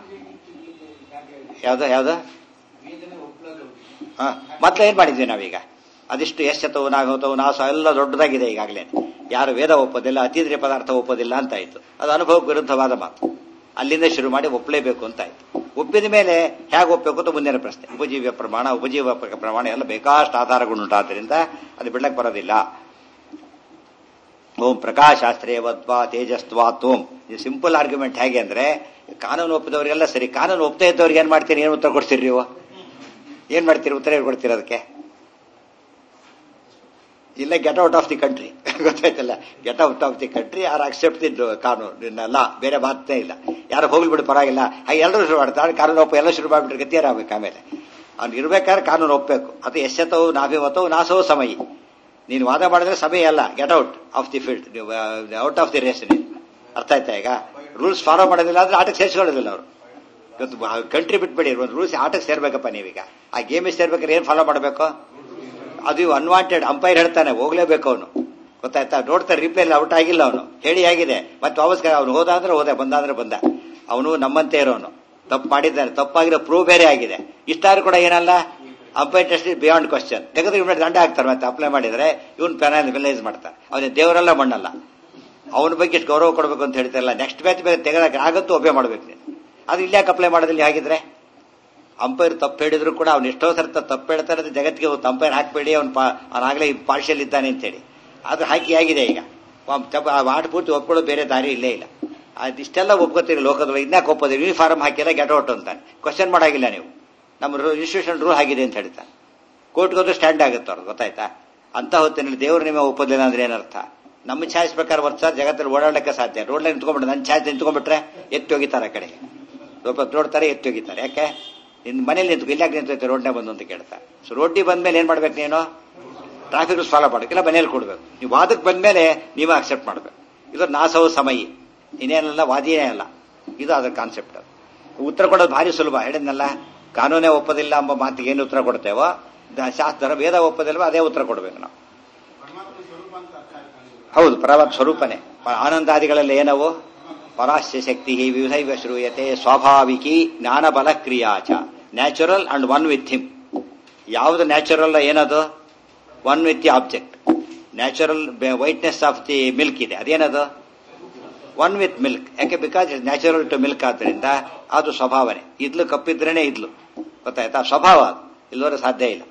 ಯಾವ್ದು ಯಾವ್ದು ಹಾ ಮೊದ್ಲು ಏನ್ ಮಾಡಿದ್ವಿ ನಾವೀಗ ಅದಿಷ್ಟು ಎಷ್ಟತವು ನಾಗತವು ನಾಸ ಎಲ್ಲ ದೊಡ್ಡದಾಗಿದೆ ಈಗಾಗಲೇ ಯಾರು ವೇದ ಒಪ್ಪೋದಿಲ್ಲ ಅತೀಂದ್ರಿಯ ಪದಾರ್ಥ ಒಪ್ಪೋದಿಲ್ಲ ಅಂತ ಆಯ್ತು ಅದು ಅನುಭವ ವಿರುದ್ಧವಾದ ಮಾತು ಅಲ್ಲಿಂದ ಶುರು ಮಾಡಿ ಒಪ್ಪಲೇಬೇಕು ಅಂತ ಆಯ್ತು ಒಪ್ಪಿದ ಮೇಲೆ ಹೇಗೆ ಒಪ್ಪಬೇಕು ಅಂತ ಮುಂದಿನ ಪ್ರಶ್ನೆ ಉಪಜೀವ್ಯ ಪ್ರಮಾಣ ಉಪಜೀವ ಪ್ರಮಾಣ ಎಲ್ಲ ಬೇಕಾಷ್ಟು ಆಧಾರಗಳುಂಟಾದ್ರಿಂದ ಅದು ಬಿಡ್ಲಕ್ ಬರೋದಿಲ್ಲ ಓಂ ಪ್ರಕಾಶಾಸ್ತ್ರೇಯವದ್ವಾ ತೇಜಸ್ವಾ ತೋಂ ಇದು ಸಿಂಪಲ್ ಆರ್ಗ್ಯುಮೆಂಟ್ ಹೇಗೆ ಅಂದ್ರೆ ಕಾನೂನು ಒಪ್ಪಿದವರಿಗೆಲ್ಲ ಸರಿ ಕಾನೂನು ಒಪ್ಪದೇ ಇದ್ದವ್ರಿಗೆ ಏನ್ ಮಾಡ್ತೀರಿ ಏನು ಉತ್ತರ ಕೊಡ್ತೀರಿ ನೀವು ಏನ್ ಮಾಡ್ತೀರಿ ಉತ್ತರ ಏನ್ ಕೊಡ್ತೀರಿ ಅದಕ್ಕೆ ಇಲ್ಲ get out of the country ಗೊತ್ತಾಯ್ತಲ್ಲ get out of the country or accept the ಕಾನೂನು ಅಲ್ಲ ಬೇರೆ ಮಾತೇ ಇಲ್ಲ ಯಾರು ಹೋಗ್ಲಿ ಬಿಡು ಪರವಾಗಿಲ್ಲ ಹಾಗೆ ಎಲ್ಲರೂ ಶುರು ಮಾಡ್ತಾರೆ ಕಾನೂನು ಒಪ್ಪ ಎಲ್ಲ ಶುರು ಮಾಡಿಬಿಟ್ರೆ ಗತಿಯಾರಾಗಬೇಕು ಆಮೇಲೆ ಅವ್ನು ಇರ್ಬೇಕಾದ್ರೆ ಕಾನೂನು ಒಪ್ಪಬೇಕು ಅದು ಎಷ್ಟತವು ನಾಭಿಮತವು ನಾಸೋ ಸಮಯಿ ನೀನು ವಾದ ಮಾಡಿದ್ರೆ ಸಮಯ ಅಲ್ಲ get out of the field out of the race ನೀನು ಅರ್ಥ ಆಯ್ತಾ ಈಗ ರೂಲ್ಸ್ ಫಾಲೋ ಮಾಡೋದಿಲ್ಲ ಅಂದ್ರೆ ಆಟಕ್ಕೆ ಸೇರಿಸ್ಕೊಳ್ಳೋದಿಲ್ಲ ಅವರು ಇವತ್ತು ಕಂಟ್ರಿ ಬಿಟ್ಬಿಡಿ ಒಂದು ರೂಲ್ಸ್ ಆಟಕ್ಕೆ ಸೇರ್ಬೇಕಪ್ಪ ನೀವೀಗ ಆ ಗೇಮಿಗೆ ಸೇರ್ಬೇಕಾದ್ರೆ ಏನ್ ಫಾಲೋ ಮಾಡಬೇಕು ಅದು ಅನ್ವಾಂಟೆಡ್ ಅಂಪೈರ್ ಹೇಳ್ತಾನೆ ಹೋಗ್ಲೇಬೇಕು ಅವನು ಗೊತ್ತಾಯ್ತಾ ನೋಡ್ತಾರೆ ರಿಪ್ಲೈ ಔಟ್ ಆಗಿಲ್ಲ ಅವನು ಹೇಳಿ ಆಗಿದೆ ಮತ್ತೆ ವಾಪಸ್ ಅವನು ಹೋದ ಅಂದ್ರೆ ಹೋದ ಬಂದ ಅಂದ್ರೆ ಬಂದ ಅವನು ನಮ್ಮಂತೆ ಇರೋನು ತಪ್ಪು ಮಾಡಿದ್ದಾನೆ ತಪ್ಪಾಗಿರೋ ಪ್ರೂವ್ ಬೇರೆ ಆಗಿದೆ ಇಷ್ಟಾದ್ರೂ ಕೂಡ ಏನಲ್ಲ ಅಂಪೈರ್ ಟೆಸ್ಟ್ ಬಿಯಾಂಡ್ ಕ್ವಶನ್ ತೆಗೆದ್ರೆ ಇವ್ನ ದಂಡ ಹಾಕ್ತಾರೆ ಮತ್ತೆ ಅಪ್ಲೈ ಮಾಡಿದ್ರೆ ಇವನ್ ಪೆನಲೈಸ್ ಮಾಡ್ತಾರೆ ಅವನ ದೇವರೆಲ್ಲ ಮಣ್ಣಲ್ಲ ಅವನ ಬಗ್ಗೆ ಎಷ್ಟು ಗೌರವ ಕೊಡಬೇಕು ಅಂತ ಹೇಳ್ತಾರಲ್ಲ ನೆಕ್ಸ್ಟ್ ಬ್ಯಾಚ್ ಬೇಗ ತೆಗೆದಾಗ ಆಗತ್ತೂ ಒಬ್ಬೆ ಮಾಡ್ಬೇಕು ನೀನು ಅದು ಇಲ್ಯಾಕೆ ಅಪ್ಲೈ ಮಾಡೋದಿಲ್ಲ ಹಾಗಿದ್ರೆ ಅಂಪೈರ್ ತಪ್ಪು ಹೇಳಿದ್ರು ಕೂಡ ಅವ್ನು ಎಷ್ಟೋ ಸರ್ತ ತಪ್ಪು ಹೇಳ್ತಾರೆ ಅಂತ ಜಗತ್ತಿಗೆ ಗೊತ್ತು ಅಂಪೈರ್ ಹಾಕಬೇಡಿ ಅವ್ನು ಅವನಾಗಲೇ ಪಾರ್ಷಿಯಲ್ ಇದ್ದಾನೆ ಅಂತೇಳಿ ಆದ್ರೆ ಹಾಕಿ ಆಗಿದೆ ಈಗ ಆಟ ಪೂರ್ತಿ ಒಪ್ಕೊಳ್ಳೋ ಬೇರೆ ದಾರಿ ಇಲ್ಲೇ ಇಲ್ಲ ಅದಿಷ್ಟೆಲ್ಲ ಒಪ್ಕೋತೀರಿ ಲೋಕದೊಳಗೆ ಇನ್ಯಾಕೆ ಒಪ್ಪೋದಿರಿ ಯೂನಿಫಾರ್ಮ್ ಹಾಕಿಲ್ಲ ಗೆಟ್ ಔಟ್ ಅಂತಾನೆ ಕ್ವಶನ್ ಮಾಡಾಗಿಲ್ಲ ನೀವು ನಮ್ಮ ಇನ್ಸ್ಟಿಟ್ಯೂಷನ್ ರೂಲ್ ಆಗಿದೆ ಅಂತ ಹೇಳ್ತಾನೆ ಕೋರ್ಟ್ಗೆ ಹೋದ್ರೆ ಸ್ಟ್ಯಾಂಡ್ ಆಗುತ್ತೆ ಅವ್ರಿಗೆ ಗೊತ್ತಾಯ್ತಾ ಅಂತ ಹೊತ್ತಿನಲ್ಲಿ ದೇವರು ನಿಮಗೆ ಒಪ್ಪೋದಿಲ್ಲ ಅಂದ್ರೆ ಏನರ್ಥ ನಮ್ಮ ಚಾಯ್ಸ್ ಪ್ರಕಾರ ವರ್ಷ ಜಗತ್ತಲ್ಲಿ ಓಡಾಡಕ್ಕೆ ಸಾಧ್ಯ ರೋಡ್ ಲೈನ್ ನಿಂತ್ಕೊಂಡ್ಬಿಟ್ರೆ ನನ್ನ ಚಾಯ್ಸ್ ನಿಂತ್ಕೊಂಡ್ಬಿಟ್ರೆ ಎತ್ತಿ ಹೋಗಿತಾರೆ ಆ ಕಡೆಗೆ ಸ್ವಲ್ಪ ನೋಡ್ತಾರೆ ಎತ್ತಿ ಹೋಗಿತಾರೆ ಯಾಕೆ ನಿನ್ನ ಮನೇಲಿ ನಿಂತು ಇಲ್ಲಾಕೆ ನಿಂತೈತೆ ರೋಡ್ನೇ ಬಂದು ಅಂತ ಕೇಳ್ತಾರೆ ಸೊ ರೋಡ್ಡಿ ಬಂದ್ಮೇಲೆ ಏನ್ ಮಾಡ್ಬೇಕು ನೀನು ಟ್ರಾಫಿಕ್ ರೂಲ್ಸ್ ಫಾಲೋ ಮಾಡಬೇಕು ಇಲ್ಲ ಮನೇಲಿ ಕೊಡ್ಬೇಕು ನೀವು ವಾದಕ್ಕೆ ಬಂದ್ಮೇಲೆ ನೀವು ಅಕ್ಸೆಪ್ಟ್ ಮಾಡ್ಬೇಕು ಇದು ನಾಸವು ಸಮಯಿ ಇನ್ನೇನಲ್ಲ ವಾದಿಯೇ ಅಲ್ಲ ಇದು ಅದರ ಕಾನ್ಸೆಪ್ಟ್ ಅದು ಉತ್ತರ ಕೊಡೋದು ಭಾರಿ ಸುಲಭ ಹೇಳಿದ್ನಲ್ಲ ಕಾನೂನೇ ಒಪ್ಪೋದಿಲ್ಲ ಎಂಬ ಮಾತಿಗೆ ಏನು ಉತ್ತರ ಕೊಡ್ತೇವೋ ಶಾಸ್ತ್ರ ವೇದ ಒಪ್ಪೋದಿಲ್ವೋ ಅದೇ ಉತ್ತರ ಕೊಡ್ಬೇಕು ನಾವು ಹೌದು ಪರಮಾತ್ಮ ಸ್ವರೂಪನೇ ಆನಂದಾದಿಗಳಲ್ಲಿ ಏನವು ಪರಾಶ್ಯ ಶಕ್ತಿ ವಿವಿಧೈವ ಶ್ರೂಯತೆ ಸ್ವಾಭಾವಿಕಿ ಜ್ಞಾನ ಬಲ ಕ್ರಿಯಾಚ natural and one with him ಯಾವುದು ನ್ಯಾಚುರಲ್ ಏನದು one with the object natural whiteness of the milk ಇದೆ ಅದೇನದು ಒನ್ ವಿತ್ ಮಿಲ್ಕ್ ಯಾಕೆ because it natural to milk ಆದ್ರಿಂದ ಅದು ಸ್ವಭಾವನೆ ಇದ್ಲು ಕಪ್ಪಿದ್ರೇನೆ ಇದ್ಲು ಗೊತ್ತಾಯ್ತಾ ಸ್ವಭಾವ ಅದು ಇಲ್ಲವರೆ ಸಾಧ್ಯ ಇಲ್ಲ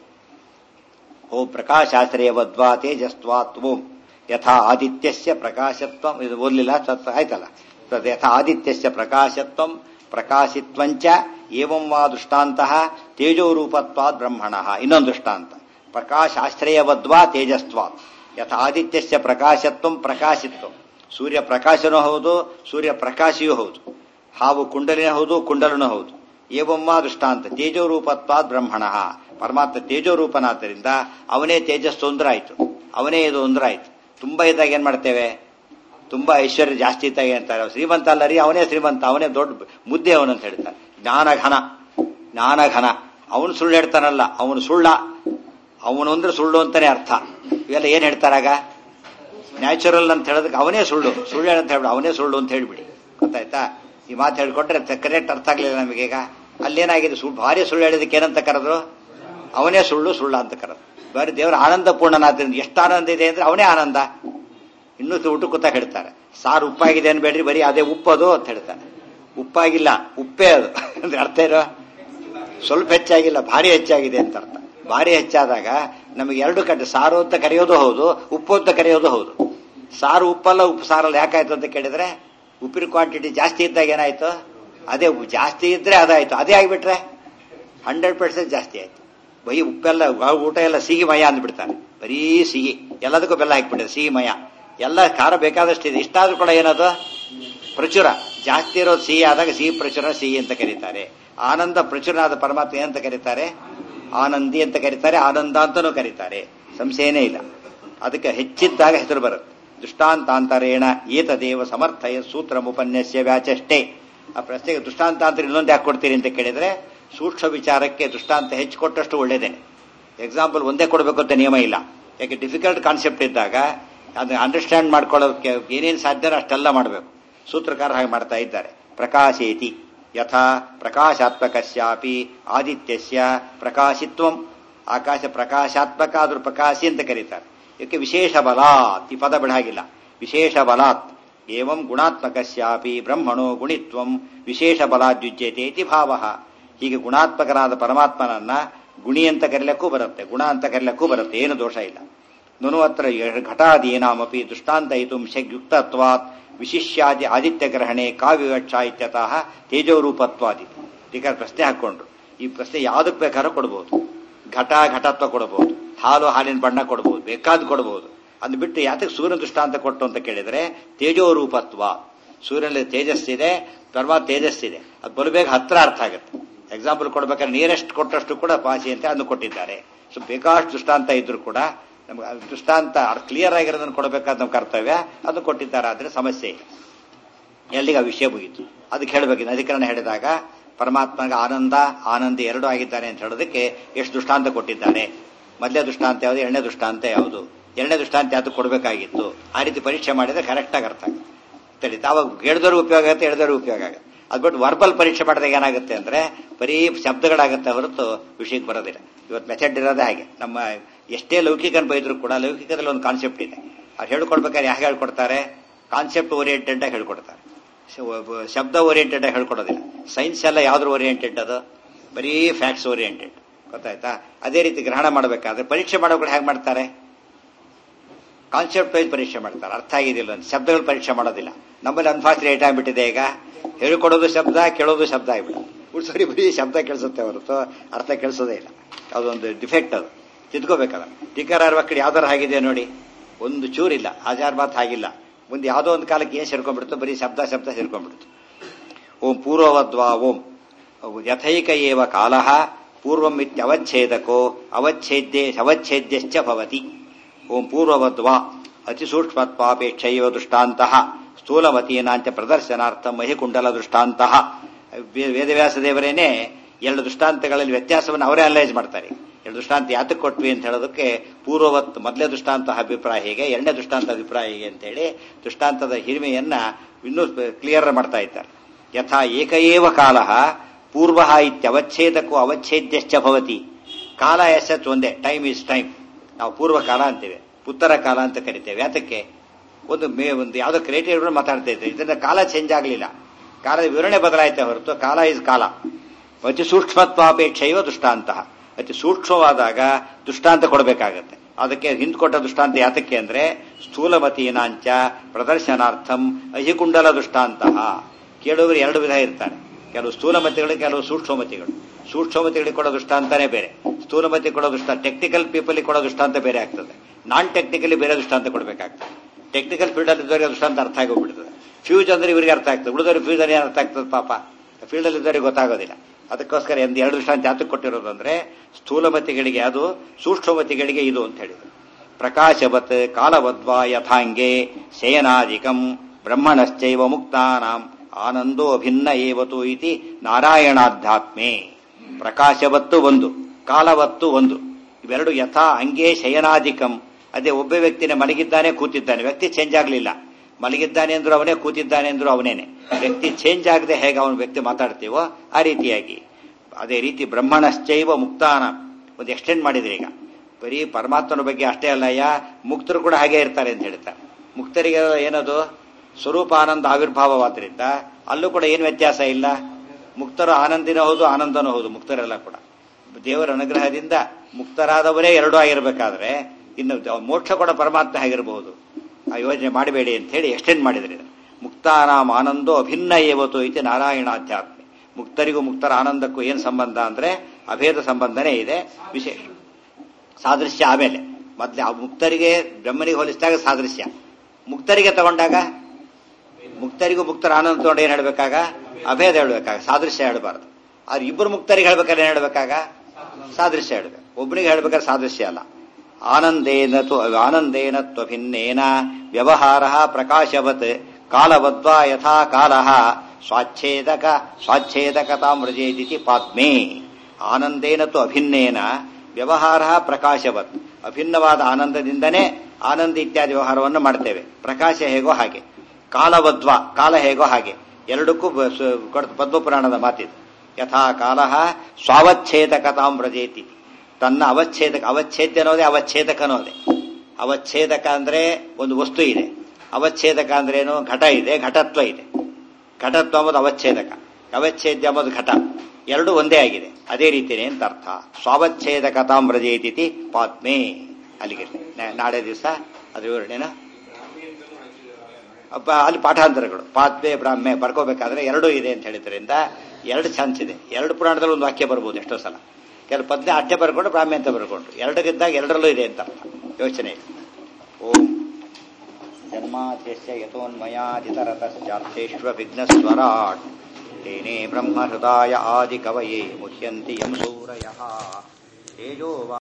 ಓಂ ಪ್ರಕಾಶಾಶ್ರಯವದ್ವಾ ತೇಜಸ್ವಾ ಓಂ ಯಥಾ ಆದಿತ್ಯಸ್ಯ ಪ್ರಕಾಶತ್ವ ಇದು ಓದ್ಲಿಲ್ಲ ಆಯ್ತಲ್ಲ ಯಥಾ ಆದಿತ್ಯಸ್ಯ ಪ್ರಕಾಶತ್ವ ಪ್ರಕಾಶಿತ್ವಂಚ ಏವಂ ವಾ ದೃಷ್ಟಾಂತ ತೇಜೋರೂಪತ್ವಾದ್ ಬ್ರಹ್ಮಣ ಇನ್ನೊಂದು ದೃಷ್ಟಾಂತ ಪ್ರಕಾಶಾಶ್ರಯವದ್ವಾ ತೇಜಸ್ವಾ ಯಥಾ ಆದಿತ್ಯಸ್ಯ ಪ್ರಕಾಶತ್ವ ಪ್ರಕಾಶಿತ್ವ ಸೂರ್ಯ ಪ್ರಕಾಶನೂ ಹೌದು ಸೂರ್ಯ ಪ್ರಕಾಶಿಯೂ ಹೌದು ಹಾವು ಕುಂಡಲಿನ ಹೌದು ಕುಂಡಲನೂ ಹೌದು ಏವಮ್ಮ ದೃಷ್ಟಾಂತ ತೇಜೋರೂಪತ್ವಾದ್ ಬ್ರಹ್ಮಣ ಪರಮಾತ್ಮ ತೇಜೋರೂಪನಾದ್ದರಿಂದ ಅವನೇ ತೇಜಸ್ಸು ಒಂದ್ರಾಯ್ತು ಅವನೇ ಇದು ಒಂದ್ರಾಯ್ತು ತುಂಬಾ ಇದ್ದಾಗ ಏನ್ ಮಾಡ್ತೇವೆ ತುಂಬಾ ಐಶ್ವರ್ಯ ಜಾಸ್ತಿ ಇದ್ದಾಗ ಅಂತಾರೆ ಶ್ರೀಮಂತ ಅಲ್ಲರಿ ಅವನೇ ಶ್ರೀಮಂತ ಅವನೇ ದೊಡ್ಡ ಮುದ್ದೆ ಅವನು ಅಂತ ಹೇಳ್ತಾರೆ ಜ್ಞಾನಘನ ಜ್ಞಾನಘನ ಅವನು ಸುಳ್ಳು ಹೇಳ್ತಾನಲ್ಲ ಅವನು ಸುಳ್ಳ ಅವನು ಅಂದ್ರೆ ಸುಳ್ಳು ಅಂತಾನೆ ಅರ್ಥ ಇವೆಲ್ಲ ಏನ್ ಹೇಳ್ತಾರಾಗ ನ್ಯಾಚುರಲ್ ಅಂತ ಹೇಳೋದಕ್ಕೆ ಅವನೇ ಸುಳ್ಳು ಸುಳ್ಳು ಅಂತ ಹೇಳ್ಬಿಡಿ ಅವನೇ ಸುಳ್ಳು ಅಂತ ಹೇಳ್ಬಿಡಿ ಗೊತ್ತಾಯ್ತಾ ಈ ಮಾತು ಹೇಳ್ಕೊಟ್ರೆ ಕರೆಕ್ಟ್ ಅರ್ಥ ಆಗ್ಲಿಲ್ಲ ನಮಗೀಗ ಅಲ್ಲೇನಾಗಿದೆ ಸುಳ್ಳು ಭಾರಿ ಸುಳ್ಳು ಹೇಳಿದಕ್ಕೆ ಏನಂತ ಕರೆದ್ರು ಅವನೇ ಸುಳ್ಳು ಸುಳ್ಳ ಅಂತ ಕರೆದು ಬರೀ ದೇವರ ಆನಂದ ಪೂರ್ಣನಾದ್ರಿಂದ ಎಷ್ಟು ಆನಂದ ಇದೆ ಅಂದ್ರೆ ಅವನೇ ಆನಂದ ಇನ್ನೂ ಊಟ ಕೂತ ಹೇಳ್ತಾರೆ ಸಾರು ಉಪ್ಪಾಗಿದೆ ಅನ್ಬೇಡ್ರಿ ಬರೀ ಅದೇ ಉಪ್ಪದು ಅಂತ ಹೇಳ್ತಾರೆ ಉಪ್ಪಾಗಿಲ್ಲ ಉಪ್ಪೇ ಅದು ಅಂದ್ರೆ ಅರ್ಥ ಇರೋ ಸ್ವಲ್ಪ ಹೆಚ್ಚಾಗಿಲ್ಲ ಭಾರಿ ಹೆಚ್ಚಾಗಿದೆ ಅಂತ ಅರ್ಥ ಭಾರಿ ಹೆಚ್ಚಾದಾಗ ನಮಗೆ ಎರಡು ಕಡೆ ಸಾರು ಅಂತ ಕರೆಯೋದು ಹೌದು ಉಪ್ಪು ಅಂತ ಕರೆಯೋದು ಹೌದು ಸಾರು ಉಪ್ಪಲ್ಲ ಉಪ್ಪು ಸಾರಲ್ಲ ಯಾಕಾಯ್ತು ಅಂತ ಕೇಳಿದ್ರೆ ಉಪ್ಪಿನ ಕ್ವಾಂಟಿಟಿ ಜಾಸ್ತಿ ಇದ್ದಾಗ ಏನಾಯ್ತು ಅದೇ ಜಾಸ್ತಿ ಇದ್ರೆ ಅದಾಯ್ತು ಅದೇ ಆಗಿಬಿಟ್ರೆ ಹಂಡ್ರೆಡ್ ಪರ್ಸೆಂಟ್ ಜಾಸ್ತಿ ಆಯ್ತು ಬೈ ಉಪ್ಪೆಲ್ಲ ಊಟ ಎಲ್ಲ ಸಿಹಿ ಮಯ ಅಂದ್ಬಿಡ್ತಾರೆ ಬರೀ ಸಿಹಿ ಎಲ್ಲದಕ್ಕೂ ಬೆಲ್ಲ ಹಾಕ್ಬಿಟ್ಟಿದೆ ಸಿಹಿ ಮಯ ಎಲ್ಲ ಖಾರ ಬೇಕಾದಷ್ಟಿದೆ ಇಷ್ಟಾದ್ರೂ ಕೂಡ ಏನದು ಪ್ರಚುರ ಜಾಸ್ತಿ ಇರೋದು ಸಿಹಿ ಆದಾಗ ಸಿಹಿ ಪ್ರಚುರ ಸಿಹಿ ಅಂತ ಕರೀತಾರೆ ಆನಂದ ಪ್ರಚುರನಾದ ಪರಮಾತ್ಮ ಏನಂತ ಕರೀತಾರೆ ಆನಂದಿ ಅಂತ ಕರೀತಾರೆ ಆನಂದ ಅಂತಾನೂ ಕರೀತಾರೆ ಸಂಶಯನೇ ಇಲ್ಲ ಅದಕ್ಕೆ ಹೆಚ್ಚಿದ್ದಾಗ ಹೆಸರು ಬರುತ್ತೆ ದೃಷ್ಟಾಂತಾಂತರೇಣ ಏತದೇವ ಸಮರ್ಥಯ ಸೂತ್ರ ಉಪನ್ಯಾಸ ವ್ಯಾಚಷ್ಟೇ ಆ ಪ್ರಶ್ನೆಗೆ ದೃಷ್ಟಾಂತಾಂತರ ಇನ್ನೊಂದು ಯಾಕೆ ಕೊಡ್ತೀರಿ ಅಂತ ಕೇಳಿದ್ರೆ ಸೂಕ್ಷ್ಮ ವಿಚಾರಕ್ಕೆ ದೃಷ್ಟಾಂತ ಹೆಚ್ಚು ಕೊಟ್ಟಷ್ಟು ಒಳ್ಳೇದೇನೆ ಎಕ್ಸಾಂಪಲ್ ಒಂದೇ ಕೊಡಬೇಕು ಅಂತ ನಿಯಮ ಇಲ್ಲ ಯಾಕೆ ಡಿಫಿಕಲ್ಟ್ ಕಾನ್ಸೆಪ್ಟ್ ಇದ್ದಾಗ ಅದನ್ನ ಅಂಡರ್ಸ್ಟ್ಯಾಂಡ್ ಮಾಡ್ಕೊಳ್ಳೋದಕ್ಕೆ ಏನೇನು ಸಾಧ್ಯನೋ ಅಷ್ಟೆಲ್ಲ ಮಾಡಬೇಕು ಸೂತ್ರಕಾರ ಹಾಗೆ ಮಾಡ್ತಾ ಇದ್ದಾರೆ ಪ್ರಕಾಶೇತಿ ಯಥಾ ಪ್ರಕಾಶಾತ್ಮಕಸ್ಯಾಪಿ ಆದಿತ್ಯಸ್ಯ ಪ್ರಕಾಶಿತ್ವಂ ಆಕಾಶ ಪ್ರಕಾಶಾತ್ಮಕ ಆದ್ರೂ ಪ್ರಕಾಶಿ ಅಂತ ಕರೀತಾರೆ ಇದಕ್ಕೆ ವಿಶೇಷ ಬಲಾತ್ ಈ ಪದ ಬಿಡಾಗಿಲ್ಲ ವಿಶೇಷ ಬಲಾತ್ ಏವಂ ಗುಣಾತ್ಮಕಸ್ಯಾಪಿ ಬ್ರಹ್ಮಣೋ ಗುಣಿತ್ವಂ ವಿಶೇಷ ಬಲಾದ್ಯುಜ್ಯತೆ ಇತಿ ಭಾವ ಹೀಗೆ ಗುಣಾತ್ಮಕನಾದ ಪರಮಾತ್ಮನನ್ನ ಗುಣಿ ಅಂತ ಕರೀಲಕ್ಕೂ ಬರುತ್ತೆ ಗುಣ ಅಂತ ಕರೀಲಕ್ಕೂ ಬರುತ್ತೆ ಏನು ದೋಷ ಇಲ್ಲ ನನು ಅತ್ರ ಘಟಾದೀನಾಮಪಿ ದೃಷ್ಟಾಂತ ಇತು ಯುಕ್ತತ್ವಾತ್ ವಿಶಿಷ್ಯಾದಿ ಆದಿತ್ಯ ಗ್ರಹಣೆ ಕಾವ್ಯವಿವಕ್ಷ ಇತ್ಯತಃ ತೇಜೋರೂಪತ್ವಾದಿ ಈಗ ಪ್ರಶ್ನೆ ಹಾಕೊಂಡ್ರು ಈ ಪ್ರಶ್ನೆ ಯಾವುದಕ್ಕೆ ಬೇಕಾದ್ರೂ ಕೊಡಬಹುದು ಘಟ ಘಟತ್ವ ಕೊಡಬಹುದು ಹಾಲು ಹಾಲಿನ ಬಣ್ಣ ಕೊಡಬಹುದು ಬೇಕಾದ್ ಕೊಡಬಹುದು ಅಂದ್ ಬಿಟ್ಟು ಯಾತಕ್ಕೆ ಸೂರ್ಯನ ದೃಷ್ಟಾಂತ ಕೊಟ್ಟು ಅಂತ ಕೇಳಿದ್ರೆ ತೇಜೋರೂಪತ್ವ ಸೂರ್ಯನಲ್ಲಿ ತೇಜಸ್ಸಿದೆ ಪರಮಾತ್ಮ ತೇಜಸ್ಸಿದೆ ಅದು ಬರಬೇಗ ಹತ್ರ ಅರ್ಥ ಆಗುತ್ತೆ ಎಕ್ಸಾಂಪಲ್ ಕೊಡ್ಬೇಕಾದ್ರೆ ನೀರೆಷ್ಟು ಕೊಟ್ಟಷ್ಟು ಕೂಡ ಪಾಸಿ ಅಂತ ಅದನ್ನು ಕೊಟ್ಟಿದ್ದಾರೆ ಸೊ ಬೇಕಾಷ್ಟು ದೃಷ್ಟಾಂತ ಇದ್ರು ಕೂಡ ನಮ್ಗೆ ದೃಷ್ಟಾಂತ ಕ್ಲಿಯರ್ ಆಗಿರೋದನ್ನು ಕೊಡಬೇಕಾದ ನಮ್ಮ ಕರ್ತವ್ಯ ಅದು ಕೊಟ್ಟಿದ್ದಾರೆ ಆದ್ರೆ ಸಮಸ್ಯೆ ಇಲ್ಲ ಎಲ್ಲಿಗೆ ಆ ವಿಷಯ ಮುಗೀತು ಅದಕ್ಕೆ ಹೇಳಬೇಕಿದೆ ಅಧಿಕರಣ ಹೇಳಿದಾಗ ಪರಮಾತ್ಮಗ ಆನಂದ ಆನಂದ ಎರಡು ಆಗಿದ್ದಾನೆ ಅಂತ ಹೇಳೋದಕ್ಕೆ ಎಷ್ಟು ದೃಷ್ಟಾಂತ ಕೊಟ್ಟಿದ್ದಾರೆ ಮೊದಲೇ ದೃಷ್ಟಾಂತ ಯಾವುದು ಎರಡನೇ ದೃಷ್ಟಾಂತ ಯಾವುದು ಎರಡನೇ ದೃಷ್ಟಾಂತ ಯಾವುದು ಕೊಡಬೇಕಾಗಿತ್ತು ಆ ರೀತಿ ಪರೀಕ್ಷೆ ಮಾಡಿದ್ರೆ ಕರೆಕ್ಟಾಗಿ ಅರ್ಥ ಆಗುತ್ತೆ ತಿಳಿತು ಅವಾಗ ಹೇಳಿದವರು ಉಪಯೋಗ ಆಗುತ್ತೆ ಹೇಳಿದವರು ಉಪಯೋಗ ಆಗುತ್ತೆ ಅದು ಬಿಟ್ಟು ವರ್ಬಲ್ ಪರೀಕ್ಷೆ ಮಾಡಿದಾಗ ಏನಾಗುತ್ತೆ ಅಂದ್ರೆ ಬರೀ ಶಬ್ದಗಳಾಗುತ್ತೆ ಹೊರತು ವಿಷಯಕ್ಕೆ ಬರೋದಿಲ್ಲ ಇವತ್ತು ಮೆಥಡ್ ಇರೋದೇ ಹಾಗೆ ನಮ್ಮ ಎಷ್ಟೇ ಲೌಕಿಕನ ಬೈದ್ರು ಕೂಡ ಲೌಕಿಕದಲ್ಲಿ ಒಂದು ಕಾನ್ಸೆಪ್ಟ್ ಇದೆ ಅವ್ರು ಹೇಳ್ಕೊಡ್ಬೇಕಾದ್ರೆ ಯಾಕೆ ಹೇಳ್ಕೊಡ್ತಾರೆ ಕಾನ್ಸೆಪ್ಟ್ ಓರಿಯೆಂಟೆಡ್ ಆಗಿ ಹೇಳ್ಕೊಡ್ತಾರೆ ಶಬ್ದ ಓರಿಯೆಂಟೆಡ್ ಆಗಿ ಹೇಳ್ಕೊಡೋದಿಲ್ಲ ಸೈನ್ಸ್ ಎಲ್ಲ ಯಾವ್ದ್ರ ಓರಿಯೆಂಟೆಡ್ ಅದು ಬರೀ ಫ್ಯಾಕ್ಟ್ಸ್ ಓರಿಯೆಂಟೆಡ್ ಗೊತ್ತಾಯ್ತಾ ಅದೇ ರೀತಿ ಗ್ರಹಣ ಮಾಡಬೇಕಾದ್ರೆ ಪರೀಕ್ಷೆ ಮಾಡೋಗಳು ಹೇಗೆ ಮಾಡ್ತಾರೆ ಕಾನ್ಸೆಪ್ಟ್ ವೈಸ್ ಪರೀಕ್ಷೆ ಮಾಡ್ತಾರೆ ಅರ್ಥ ಆಗಿದಿಲ್ಲ ಅಂತ ಶಬ್ದಗಳು ಪರೀಕ್ಷೆ ಮಾಡೋದಿಲ್ಲ ನಮ್ಮಲ್ಲಿ ಅನ್ಫಾಸ್ಟ್ ರೇಟ್ ಆಗ್ಬಿಟ್ಟಿದೆ ಈಗ ಹೇಳ್ಕೊಡೋದು ಶಬ್ದ ಕೇಳೋದು ಶಬ್ದ ಆಗ್ಬಿಟ್ಟು ಉಳ್ಸೋರಿ ಬರೀ ಶಬ್ದ ಕೇಳಿಸುತ್ತೆ ಹೊರತು ಅರ್ಥ ಕೇಳಿಸೋದೇ ಇಲ್ಲ ಅದೊಂದು ಡಿಫೆಕ್ಟ್ ಅದು ತಿದ್ಕೋಬೇಕಲ್ಲ ಟೀಕರ್ ಮಕ್ಕಳು ಯಾವ್ದಾರು ಆಗಿದೆ ನೋಡಿ ಒಂದು ಚೂರಿಲ್ಲ ಆಚಾರ ಮಾತು ಹಾಗಿಲ್ಲ ಮುಂದೆ ಯಾವುದೋ ಒಂದು ಕಾಲಕ್ಕೆ ಏನು ಸೇರ್ಕೊಂಡ್ಬಿಡ್ತು ಬರೀ ಶಬ್ದ ಶಬ್ದ ಸೇರ್ಕೊಂಡ್ಬಿಡ್ತು ಓಂ ಪೂರ್ವವದ್ವಾ ಓಂ ಯಥೈಕ ಏವ ಕಾಲಃ ಪೂರ್ವಂ ಇತ್ಯವಚ್ಛೇದಕೋ ಅವಚ್ಛೇದ್ಯೆ ಅವಚ್ಛೇದ್ಯಶ್ಚ ಭವತಿ ಓಂ ಪೂರ್ವವದ್ವಾ ಅತಿಸೂಕ್ಷ್ಮತ್ವಾಪೇಕ್ಷೈವ ದೃಷ್ಟಾಂತಃ ಸ್ಥೂಲಮತೀನಾಂಚ ಪ್ರದರ್ಶನಾರ್ಥ ಮಹಿಕುಂಡಲ ದೃಷ್ಟಾಂತಃ ವೇದವ್ಯಾಸ ದೇವರೇನೆ ಎರಡು ದೃಷ್ಟಾಂತಗಳಲ್ಲಿ ವ್ಯತ್ಯಾಸವನ್ನು ಅವರೇ ಅನಲೈಸ್ ಮಾಡ್ತಾರೆ ಎರಡು ದೃಷ್ಟಾಂತ ಯಾತಕ್ಕೆ ಕೊಟ್ವಿ ಅಂತ ಹೇಳೋದಕ್ಕೆ ಪೂರ್ವವತ್ ಮೊದಲೇ ದೃಷ್ಟಾಂತ ಅಭಿಪ್ರಾಯ ಹೇಗೆ ಎರಡನೇ ದೃಷ್ಟಾಂತ ಅಭಿಪ್ರಾಯ ಹೇಗೆ ಅಂತೇಳಿ ದೃಷ್ಟಾಂತದ ಹಿರಿಮೆಯನ್ನ ಇನ್ನೂ ಕ್ಲಿಯರ್ ಮಾಡ್ತಾ ಇದ್ದಾರೆ ಯಥಾ ಏಕಏವ ಕಾಲ ಪೂರ್ವ ಇತ್ಯವಚ್ಛೇದಕ್ಕೂ ಅವಚ್ಛೇದ್ಯಶ್ಚ ಭವತಿ ಕಾಲ ಎಸ್ ಒಂದೇ ಟೈಮ್ ಇಸ್ ಟೈಮ್ ನಾವು ಪೂರ್ವ ಕಾಲ ಅಂತೇವೆ ಉತ್ತರ ಕಾಲ ಅಂತ ಕರಿತೇವೆ ಯಾತಕ್ಕೆ ಒಂದು ಮೇ ಒಂದು ಯಾವುದೋ ಕ್ರಿಯೇಟಿವ್ ಮಾತಾಡ್ತಾ ಇದ್ರೆ ಇದರಿಂದ ಕಾಲ ಚೇಂಜ್ ಆಗಲಿಲ್ಲ ಕಾಲದ ವಿವರಣೆ ಬದಲಾಯಿತೆ ಹೊರತು ಕಾಲ ಇಸ್ ಕಾಲ ಅತಿ ಸೂಕ್ಷ್ಮತ್ವಾಪೇಕ್ಷೆಯೋ ದೃಷ್ಟಾಂತ ಅತಿ ಸೂಕ್ಷ್ಮವಾದಾಗ ದೃಷ್ಟಾಂತ ಕೊಡಬೇಕಾಗತ್ತೆ ಅದಕ್ಕೆ ಹಿಂದ್ಕೊಟ್ಟ ದೃಷ್ಟಾಂತ ಯಾತಕ್ಕೆ ಅಂದ್ರೆ ಸ್ಥೂಲಮತೀನಾಂಚ ಪ್ರದರ್ಶನಾರ್ಥಂ ಅಹಿಕುಂಡಲ ದೃಷ್ಟಾಂತ ಕೇಳುವರು ಎರಡು ವಿಧ ಇರ್ತಾರೆ ಕೆಲವು ಸ್ಥೂಲಮತಿಗಳು ಕೆಲವು ಸೂಕ್ಷ್ಮಮತಿಗಳು ಸೂಕ್ಷ್ಮಮತಿಗಳಿಗೆ ಕೊಡೋ ದೃಷ್ಟಾಂತನೇ ಬೇರೆ ಸ್ಥೂಲಮತಿ ಕೊಡೋ ದೃಷ್ಟಾಂತ ಟೆಕ್ನಿಕಲ್ ಪೀಪಲ್ ಕೊಡೋ ದೃಷ್ಟಾಂತ ಬೇರೆ ಆಗ್ತದೆ ನಾನ್ ಟೆಕ್ನಿಕಲಿ ಬೇರೆ ದೃಷ್ಟಾಂತ ಕೊಡಬೇಕಾಗ್ತದೆ ಟೆಕ್ನಿಕಲ್ ಫೀಲ್ಡ್ ಅಲ್ಲಿ ಇದ್ದವರಿಗೆ ದೃಷ್ಟಾಂತ ಅರ್ಥ ಆಗೋಗ್ಬಿಡ್ತದೆ ಫ್ಯೂಸ್ ಅಂದ್ರೆ ಇವರಿಗೆ ಅರ್ಥ ಆಗ್ತದೆ ಉಳಿದವ್ರಿಗೆ ಫ್ಯೂಸ್ ಅಂದ್ರೆ ಅರ್ಥ ಆಗ್ತದೆ ಪಾಪ ಫೀಲ್ಡ್ ಅಲ್ಲಿ ಇದ್ದವರಿಗೆ ಗೊತ್ತಾಗೋದಿಲ್ಲ ಅದಕ್ಕೋಸ್ಕರ ಒಂದು ಎರಡು ದೃಷ್ಟಾಂತ ಯಾತಕ್ಕೆ ಕೊಟ್ಟಿರೋದು ಅಂದ್ರೆ ಸ್ಥೂಲಮತಿಗಳಿಗೆ ಅದು ಸೂಕ್ಷ್ಮಮತಿಗಳಿಗೆ ಇದು ಅಂತ ಹೇಳಿದ್ರು ಪ್ರಕಾಶವತ್ ಕಾಲವದ್ವಾ ಯಥಾಂಗೆ ಶಯನಾದಿಕಂ ಬ್ರಹ್ಮಣಶ್ಚೈವ ಮುಕ್ತಾನಾಂ ಆನಂದೋ ಭಿನ್ನ ಏವತು ಇತಿ ನಾರಾಯಣಾಧ್ಯಾತ್ಮೆ ಪ್ರಕಾಶವತ್ತು ಒಂದು ಕಾಲವತ್ತು ಒಂದು ಇವೆರಡು ಯಥಾ ಅಂಗೇ ಶಯನಾದಿಕಂ ಅದೇ ಒಬ್ಬ ವ್ಯಕ್ತಿನೇ ಮಲಗಿದ್ದಾನೆ ಕೂತಿದ್ದಾನೆ ವ್ಯಕ್ತಿ ಚೇಂಜ್ ಆಗಲಿಲ್ಲ ಮಲಗಿದ್ದಾನೆ ಅಂದ್ರು ಅವನೇ ಕೂತಿದ್ದಾನೆ ಅಂದ್ರು ಅವನೇನೆ ವ್ಯಕ್ತಿ ಚೇಂಜ್ ಆಗದೆ ಹೇಗೆ ಅವನ ವ್ಯಕ್ತಿ ಮಾತಾಡ್ತೀವೋ ಆ ರೀತಿಯಾಗಿ ಅದೇ ರೀತಿ ಬ್ರಹ್ಮಣಶ್ಚೈವ ಮುಕ್ತಾನ ಒಂದು ಎಕ್ಸ್ಟೆಂಡ್ ಮಾಡಿದ್ರೆ ಈಗ ಬರೀ ಪರಮಾತ್ಮನ ಬಗ್ಗೆ ಅಷ್ಟೇ ಅಲ್ಲಯ್ಯ ಮುಕ್ತರು ಕೂಡ ಹಾಗೆ ಇರ್ತಾರೆ ಅಂತ ಹೇಳ್ತಾರೆ ಮುಕ್ತರಿಗೆ ಏನದು ಸ್ವರೂಪಾನಂದ ಆವಿರ್ಭಾವವಾದ್ರಿಂದ ಅಲ್ಲೂ ಕೂಡ ಏನು ವ್ಯತ್ಯಾಸ ಇಲ್ಲ ಮುಕ್ತರು ಆನಂದಿನ ಹೌದು ಆನಂದನೂ ಹೌದು ಮುಕ್ತರೆಲ್ಲ ಕೂಡ ದೇವರ ಅನುಗ್ರಹದಿಂದ ಮುಕ್ತರಾದವರೇ ಎರಡೂ ಆಗಿರ್ಬೇಕಾದ್ರೆ ಇನ್ನು ಮೋಕ್ಷ ಕೂಡ ಪರಮಾತ್ಮ ಆಗಿರಬಹುದು ಆ ಯೋಜನೆ ಮಾಡಬೇಡಿ ಅಂತ ಹೇಳಿ ಎಕ್ಸ್ಟೆಂಡ್ ಮಾಡಿದ್ರೆ ಮುಕ್ತಾನಾಂ ಆನಂದೋ ಅಭಿನ್ನ ಏವತು ಇತಿ ನಾರಾಯಣಾಧ್ಯಾತ್ಮ ಮುಕ್ತರಿಗೂ ಮುಕ್ತರ ಆನಂದಕ್ಕೂ ಏನು ಸಂಬಂಧ ಅಂದ್ರೆ ಅಭೇದ ಸಂಬಂಧನೇ ಇದೆ ವಿಶೇಷ ಸಾದೃಶ್ಯ ಆಮೇಲೆ ಮೊದಲೇ ಆ ಮುಕ್ತರಿಗೆ ಬ್ರಹ್ಮನಿಗೆ ಹೋಲಿಸಿದಾಗ ಸಾದೃಶ್ಯ ಮುಕ್ತರಿಗೆ ತಗೊಂಡಾಗ ಮುಕ್ತರಿಗೂ ಮುಕ್ತರ ಆನಂದ ತಗೊಂಡು ಏನ್ ಹೇಳ್ಬೇಕಾಗ ಅಭೇದ ಹೇಳ್ಬೇಕಾಗ ಸಾದೃಶ್ಯ ಹೇಳಬಾರ್ದು ಆದ್ರೆ ಇಬ್ಬರು ಮುಕ್ತರಿಗೆ ಹೇಳ್ಬೇಕಾದ್ರೆ ಏನ್ ಹೇಳ್ಬೇಕಾಗ ಸಾದೃಶ್ಯ ಹೇಳ್ಬೇಕು ಒಬ್ಬನಿಗೆ ಹೇಳ್ಬೇಕಾದ್ರೆ ಸಾದೃಶ್ಯ ಅಲ್ಲ ಆನಂದೇನ ಆನಂದೇನ ತ್ವಭಿನ್ನೇನ ವ್ಯವಹಾರ ಪ್ರಕಾಶವತ್ ಕಾಲವದ್ವಾ ಯಥಾ ಕಾಲ ಸ್ವಾಚ್ಛೇದಕ ಸ್ವಾಚ್ಛೇದಕತಾಂ ವ್ರಜೇದಿತಿ ಪಾತ್ಮೇ ಆನಂದೇನ ತು ಅಭಿನ್ನೇನ ವ್ಯವಹಾರ ಪ್ರಕಾಶವತ್ ಅಭಿನ್ನವಾದ ಆನಂದದಿಂದನೇ ಆನಂದ ಇತ್ಯಾದಿ ವ್ಯವಹಾರವನ್ನು ಮಾಡ್ತೇವೆ ಪ್ರಕಾಶ ಹೇಗೋ ಹಾಗೆ ಕಾಲವದ್ವ ಕಾಲ ಹೇಗೋ ಹಾಗೆ ಎರಡಕ್ಕೂ ಪದ್ಮಪುರಾಣದ ಮಾತಿದೆ ಯಥಾ ಕಾಲ ಸ್ವಾವಚ್ಛೇದಕತಾಂ ವ್ರಜೇತಿ ತನ್ನ ಅವಚ್ಛೇದಕ ಅವಚ್ಛೇದ್ಯ ಅನ್ನೋದೇ ಅವಚ್ಛೇದಕ ಅನ್ನೋದೇ ಅವಚ್ಛೇದಕ ಅಂದ್ರೆ ಒಂದು ವಸ್ತು ಇದೆ ಅವಚ್ಛೇದಕ ಅಂದ್ರೆ ಏನು ಘಟ ಇದೆ ಘಟತ್ವ ಇದೆ ಘಟತ್ವ ಎಂಬುದು ಅವಚ್ಛೇದಕ ಅವಚ್ಛೇದ್ಯ ಎಂಬುದು ಘಟ ಎರಡು ಒಂದೇ ಆಗಿದೆ ಅದೇ ರೀತಿನೇ ಅಂತ ಅರ್ಥ ಸ್ವಾವಚ್ಛೇದಕತಾಂ ವ್ರಜೇತಿ ಪಾತ್ಮೆ ಅಲ್ಲಿಗೆ ನಾಳೆ ದಿವಸ ಅದು ವಿವರಣೆನ ಅಲ್ಲಿ ಪಾಠಾಂತರಗಳು ಪಾತ್ಮೆ ಬ್ರಾಹ್ಮೆ ಬರ್ಕೋಬೇಕಾದ್ರೆ ಎರಡೂ ಇದೆ ಅಂತ ಹೇಳಿದ್ರಿಂದ ಎರಡು ಚಾನ್ಸ್ ಇದೆ ಎರಡು ಪುರಾಣದಲ್ಲಿ ಒಂದು ವಾಕ್ಯ ಬರ್ಬೋದು ಎಷ್ಟೋ ಸಲ ಕೆಲವು ಪದ್ಯ ಅಡ್ಡ ಬರ್ಕೊಂಡು ಬ್ರಾಹ್ಮೆ ಅಂತ ಬರ್ಕೊಂಡು ಎರಡಕ್ಕಿದ್ದಾಗ ಎರಡರಲ್ಲೂ ಇದೆ ಅಂತ ಯೋಚನೆ ಓಂ ಜನ್ಮಾದ್ಯಸ್ಯ ಯಥೋನ್ಮಯಾದಿತರತಶ್ಚಾರ್ಥೇಶ್ವ ವಿಘ್ನಸ್ವರಾಟ್ ತೇನೇ ಬ್ರಹ್ಮ ಹೃದಯ ಆದಿ ಕವಯೇ ಮುಹ್ಯಂತಿ ಯಂ ಸೂರಯಃ ತೇಜೋ